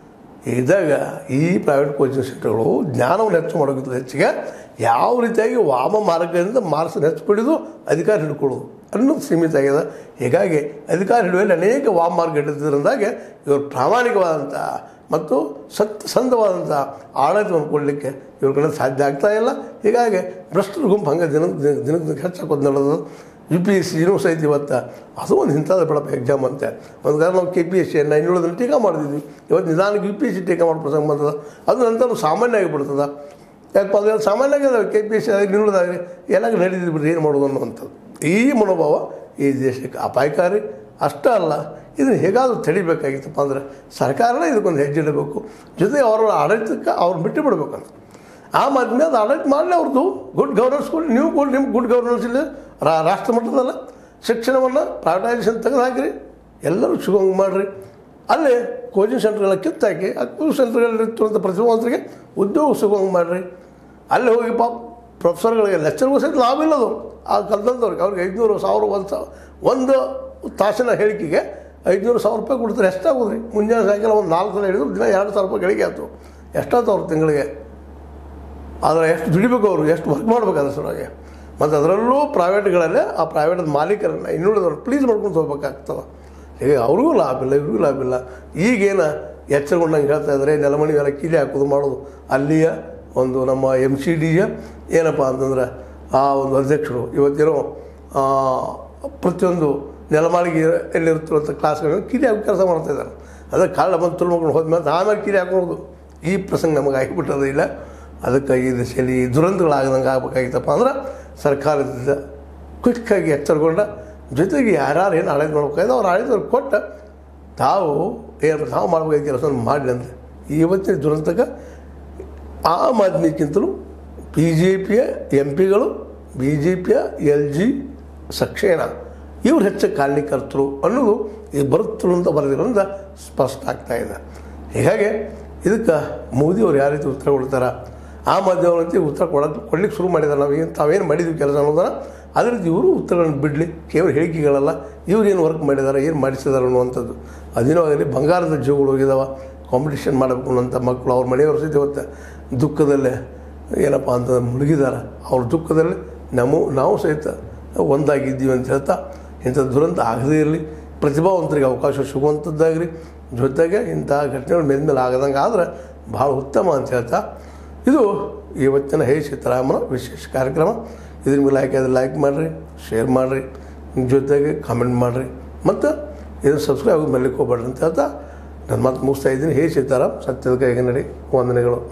ಇದ್ದಾಗ ಈ ಪ್ರೈವೇಟ್ ಕೋಚಿಂಗ್ ಸೆಂಟರ್ಗಳು ಜ್ಞಾನವನ್ನು ಹೆಚ್ಚು ಮಾಡೋಕ್ಕಿಂತ ಹೆಚ್ಚಿಗೆ ಯಾವ ರೀತಿಯಾಗಿ ವಾಮ ಮಾರ್ಗದಿಂದ ಮಾರ್ಕ್ಸನ್ನು ಹೆಚ್ಚು ಪಡೆದು ಅಧಿಕಾರ ಹಿಡ್ಕೊಳ್ಳೋದು ಅನ್ನೋದು ಸೀಮಿತ ಆಗಿದೆ ಹೀಗಾಗಿ ಅಧಿಕಾರ ಹಿಡಿಯುವಲ್ಲಿ ಅನೇಕ ವಾಮ ಮಾರ್ಗ ಹಿಡಿದ್ರಿಂದಾಗೆ ಇವರು ಪ್ರಾಮಾಣಿಕವಾದಂಥ ಮತ್ತು ಸತ್ಯ ಸಂಧವಾದಂಥ ಆಡಳಿತವನ್ನು ಕೊಡಲಿಕ್ಕೆ ಇವ್ರ ಕಡೆ ಸಾಧ್ಯ ಆಗ್ತಾ ಇಲ್ಲ ಹೀಗಾಗಿ ಭ್ರಷ್ಟರ ಗುಂಪು ಹಂಗೆ ದಿನ ದಿನ- ದಿನಕ್ಕೆ ದಿನಕ್ಕೆ ಹೆಚ್ಚಾಕೋದು ನಡೆದು ಯು ಪಿ ಎಸ್ ಸಿ ಏನೂ ಸಹಿತ ಇವತ್ತು ಅದು ಒಂದು ಇಂಥದ್ದು ಬಿಡಪ್ಪ ಎಕ್ಸಾಮ್ ಅಂತ ಒಂದು ಕಾರಣ ನಾವು ಕೆ ಪಿ ಎಸ್ ಸಿ ಇನ್ನುಳಿದ್ರೆ ಟೀಕಾ ಮಾಡಿದ್ವಿ ಇವತ್ತು ನಿಧಾನಕ್ಕೆ ಯು ಪಿ ಎಸ್ ಸಿ ಟೀಕಾ ಮಾಡೋ ಪ್ರಸಂಗ ಬಂತದ ಅದು ನಂತರ ಸಾಮಾನ್ಯ ಆಗಿಬಿಡ್ತದ ಯಾಕಪ್ಪ ಅದು ಸಾಮಾನ್ಯ ಆಗ್ಯದ ಕೆ ಪಿ ಎಸ್ ಸಿ ಆಗಿ ಇನ್ನುಳಿದಾಗಲಿ ಎಲ್ಲ ನಡೀತಿದ್ದು ಬಿಡ್ರಿ ಏನು ಮಾಡೋದು ಅನ್ನುವಂಥದ್ದು ಈ ಮನೋಭಾವ ಈ ದೇಶಕ್ಕೆ ಅಪಾಯಕಾರಿ ಅಷ್ಟೇ ಅಲ್ಲ ಇದನ್ನು ಹೇಗಾದರೂ ತಡಿಬೇಕಾಗಿತ್ತಪ್ಪ ಅಂದರೆ ಸರ್ಕಾರನೇ ಇದಕ್ಕೊಂದು ಹೆಜ್ಜೆ ಇಡಬೇಕು ಜೊತೆಗೆ ಅವರ ಆಡಳಿತಕ್ಕೆ ಅವ್ರು ಬಿಟ್ಟು ಬಿಡಬೇಕಂತ ಆ ಮಾಧ್ಯಮ ಅದು ಆಡಳಿತ ಮಾಡಲಿ ಅವ್ರದ್ದು ಗುಡ್ ಗವರ್ನೆನ್ಸ್ ಕೊಡಿ ನೀವು ಕೊಡಿ ನಿಮ್ಗೆ ಗುಡ್ ಗವರ್ನೆನ್ಸ್ ಇಲ್ಲ ರಾ ರಾಷ್ಟ್ರ ಮಟ್ಟದಲ್ಲ ಶಿಕ್ಷಣವನ್ನು ಪ್ರೈವೇಟೈಸೇಷನ್ ತೆಗೆದು ಹಾಕಿರಿ ಎಲ್ಲರೂ ಸಿಗೋಂಗೆ ಮಾಡಿರಿ ಅಲ್ಲೇ ಕೋಚಿಂಗ್ ಸೆಂಟರ್ಗಳ ಕಿತ್ತಾಕಿ ಆ ಕೋಚಿಂಗ್ ಸೆಂಟರ್ಗಳಿರುವಂಥ ಪ್ರತಿಭಾವಂತರಿಗೆ ಉದ್ಯೋಗ ಸಿಗೋಂಗೆ ಮಾಡಿರಿ ಅಲ್ಲಿ ಹೋಗಿ ಪಾಪ ಪ್ರೊಫೆಸರ್ಗಳಿಗೆ ಲೆಕ್ಚರ್ಗೂ ಸಹಿತ ಲಾಭ ಇಲ್ಲದು ಆ ಕಲ್ತಂದವ್ರಿಗೆ ಅವ್ರಿಗೆ ಐದುನೂರು ಸಾವಿರ ಒಂದು ಸಾವಿರ ಒಂದು ತಾಸಿನ ಹೇಳಿಕೆಗೆ ಐದುನೂರು ಸಾವಿರ ರೂಪಾಯಿ ಕೊಡ್ತಾರೆ ಎಷ್ಟಾಗೋದು ರೀ ಮುಂಜಾನೆ ಸಾಯಂಕಾಲ ಒಂದು ನಾಲ್ಕು ಸಲ ಹಿಡಿದು ದಿನ ಎರಡು ಸಾವಿರ ರೂಪಾಯಿ ಗಳಿಗೆ ಆಯ್ತು ಎಷ್ಟಾಯ್ತು ಅವ್ರ ತಿಂಗಳಿಗೆ ಆದರೆ ಎಷ್ಟು ದುಡಿಬೇಕು ಅವರು ಎಷ್ಟು ವರ್ಕ್ ಮಾಡ್ಬೇಕು ಅದ್ರ ಸಲುವಾಗಿ ಮತ್ತು ಅದರಲ್ಲೂ ಪ್ರೈವೇಟ್ಗಳಲ್ಲೇ ಆ ಪ್ರೈವೇಟದ ಮಾಲೀಕರನ್ನು ಇನ್ನುಳಿದವ್ರು ಪ್ಲೀಸ್ ಮಾಡ್ಕೊಂಡು ಹೋಗ್ಬೇಕಾಗ್ತದೆ ಈಗ ಅವ್ರಿಗೂ ಲಾಭ ಇಲ್ಲ ಇವ್ರಿಗೂ ಲಾಭ ಇಲ್ಲ ಈಗೇನು ಎಚ್ಚರಗೊಂಡಂಗೆ ಹೇಳ್ತಾ ಇದ್ದಾರೆ ನೆಲಮಣಿ ಎಲ್ಲ ಕೀಲಿ ಹಾಕೋದು ಮಾಡೋದು ಅಲ್ಲಿಯ ಒಂದು ನಮ್ಮ ಎಮ್ ಸಿ ಡಿಯ ಏನಪ್ಪ ಅಂತಂದ್ರೆ ಆ ಒಂದು ಅಧ್ಯಕ್ಷರು ಇವತ್ತೇನೋ ಆ, ಪ್ರತಿಯೊಂದು ನೆಲಮಾಳಿಗೆ ಎಲ್ಲಿರ್ತಿರುವಂಥ ಕ್ಲಾಸ್ಗಳನ್ನು ಕಿರಿ ಹಾಕಿ ಕೆಲಸ ಮಾಡ್ತಾ ಇದ್ದಾರೆ ಅದೇ ಕಾರಣ ಬಂದು ತುಳ್ಮಕೊಂಡು ಹೋದ್ಮೇಲೆ ಆಮೇಲೆ ಕಿರಿ ಹಾಕೋದು ಈ ಪ್ರಸಂಗ ನಮಗೆ ಆಗಿಬಿಟ್ಟದ ಇಲ್ಲ ಅದಕ್ಕೆ ಈ ದಿಶೆಯಲ್ಲಿ ಈ ದುರಂತಗಳಾಗದಂಗೆ ಆಗ್ಬೇಕಾಗಿತ್ತಪ್ಪ ಅಂದ್ರೆ ಸರ್ಕಾರದಿಂದ ಕ್ವಿಕ್ಕಾಗಿ ಎಚ್ಚರಗೊಂಡ ಜೊತೆಗೆ ಯಾರ್ಯಾರು ಏನು ಆಡಳಿತ ಮಾಡ್ಬೇಕಾಗಿದೆ ಅವ್ರು ಆಡಳಿತ ಕೊಟ್ಟ ತಾವು ಏನು ತಾವು ಮಾಡಬೇಕಾದ ಕೆಲಸವನ್ನು ಮಾಡಲಿ ಅಂತ ಇವತ್ತಿನ ದುರಂತಕ್ಕೆ ಆಮ್ ಆದ್ಮಿಗಿಂತಲೂ ಬಿ ಜೆ ಪಿಯ ಎಂ ಪಿಗಳು ಬಿ ಜೆ ಪಿಯ ಎಲ್ ಜಿ ಸಕ್ಷೇನ ಇವ್ರು ಹೆಚ್ಚು ಕಾರಣೀಕರ್ತರು ಅನ್ನೋದು ಈ ಬರುತ್ತರು ಅಂತ ಬರೆದಿರೋದ್ರಿಂದ ಸ್ಪಷ್ಟ ಆಗ್ತಾ ಇದೆ ಹೀಗಾಗಿ ಇದಕ್ಕೆ ಮೋದಿಯವ್ರು ಯಾವ ರೀತಿ ಉತ್ತರ ಕೊಡ್ತಾರೆ ಆ ಮಾಧ್ಯಮಗಳಂತೆ ಉತ್ತರ ಕೊಡೋಕ್ಕೆ ಕೊಡ್ಲಿಕ್ಕೆ ಶುರು ಮಾಡಿದ್ದಾರೆ ನಾವು ಏನು ತಾವೇನು ಮಾಡಿದ್ವಿ ಕೆಲಸ ಅನ್ನೋದನ್ನ ಅದೇ ರೀತಿ ಇವರು ಉತ್ತರಗಳನ್ನು ಬಿಡಲಿ ಕೇವಲ ಹೇಳಿಕೆಗಳಲ್ಲ ಇವ್ರು ಏನು ವರ್ಕ್ ಮಾಡಿದ್ದಾರೆ ಏನು ಮಾಡಿಸಿದ್ದಾರೆ ಅನ್ನುವಂಥದ್ದು ಅದೇನೋ ಆಗಲಿ ಬಂಗಾರದ ಜೀವಗಳು ಹೋಗಿದಾವ ಕಾಂಪಿಟೇಷನ್ ಮಾಡಬೇಕು ಅನ್ನೋಂಥ ಮಕ್ಕಳು ಅವ್ರ ಮನೆಯವ್ರ ಸಹಿತ ಇವತ್ತು ದುಃಖದಲ್ಲೇ ಏನಪ್ಪ ಅಂತ ಮುಳುಗಿದ್ದಾರೆ ಅವ್ರ ದುಃಖದಲ್ಲಿ ನಮ್ಮ ನಾವು ಸಹಿತ ಒಂದಾಗಿದ್ದೀವಿ ಅಂತ ಹೇಳ್ತಾ ಇಂಥ ದುರಂತ ಆಗದೇ ಇರಲಿ ಪ್ರತಿಭಾವಂತರಿಗೆ ಅವಕಾಶ ಸಿಗುವಂಥದ್ದಾಗಲಿ ಜೊತೆಗೆ ಇಂಥ ಘಟನೆಗಳು ಮೇಲ್ಮೇಲೆ ಆಗದಂಗೆ ಆದ್ರೆ ಭಾಳ ಉತ್ತಮ ಅಂತ ಹೇಳ್ತಾ ಇದು ಇವತ್ತಿನ ಹೇ ಸೀತಾರಾಮನ ವಿಶೇಷ ಕಾರ್ಯಕ್ರಮ ಇದ್ರ ಮೇಲೆ ಲೈಕ್ ಆದರೆ ಲೈಕ್ ಮಾಡಿರಿ ಶೇರ್ ಮಾಡಿರಿ ಜೊತೆಗೆ ಕಾಮೆಂಟ್ ಮಾಡಿರಿ ಮತ್ತು ಇದನ್ನು ಸಬ್ಸ್ಕ್ರೈಬ್ ಆಗೋದು ಮೇಲೆ ಹೋಗ್ಬೇಡ್ರಿ ಅಂತ ಹೇಳ್ತಾ ನಾನು ಮತ್ತೆ ಮುಗಿಸ್ತಾ ಇದ್ದೀನಿ ಹೇ ಸೀತಾರಾಮ್ ಸತ್ಯದ ಕೈಗೆ ನಡಿ ವಂದನೆಗಳು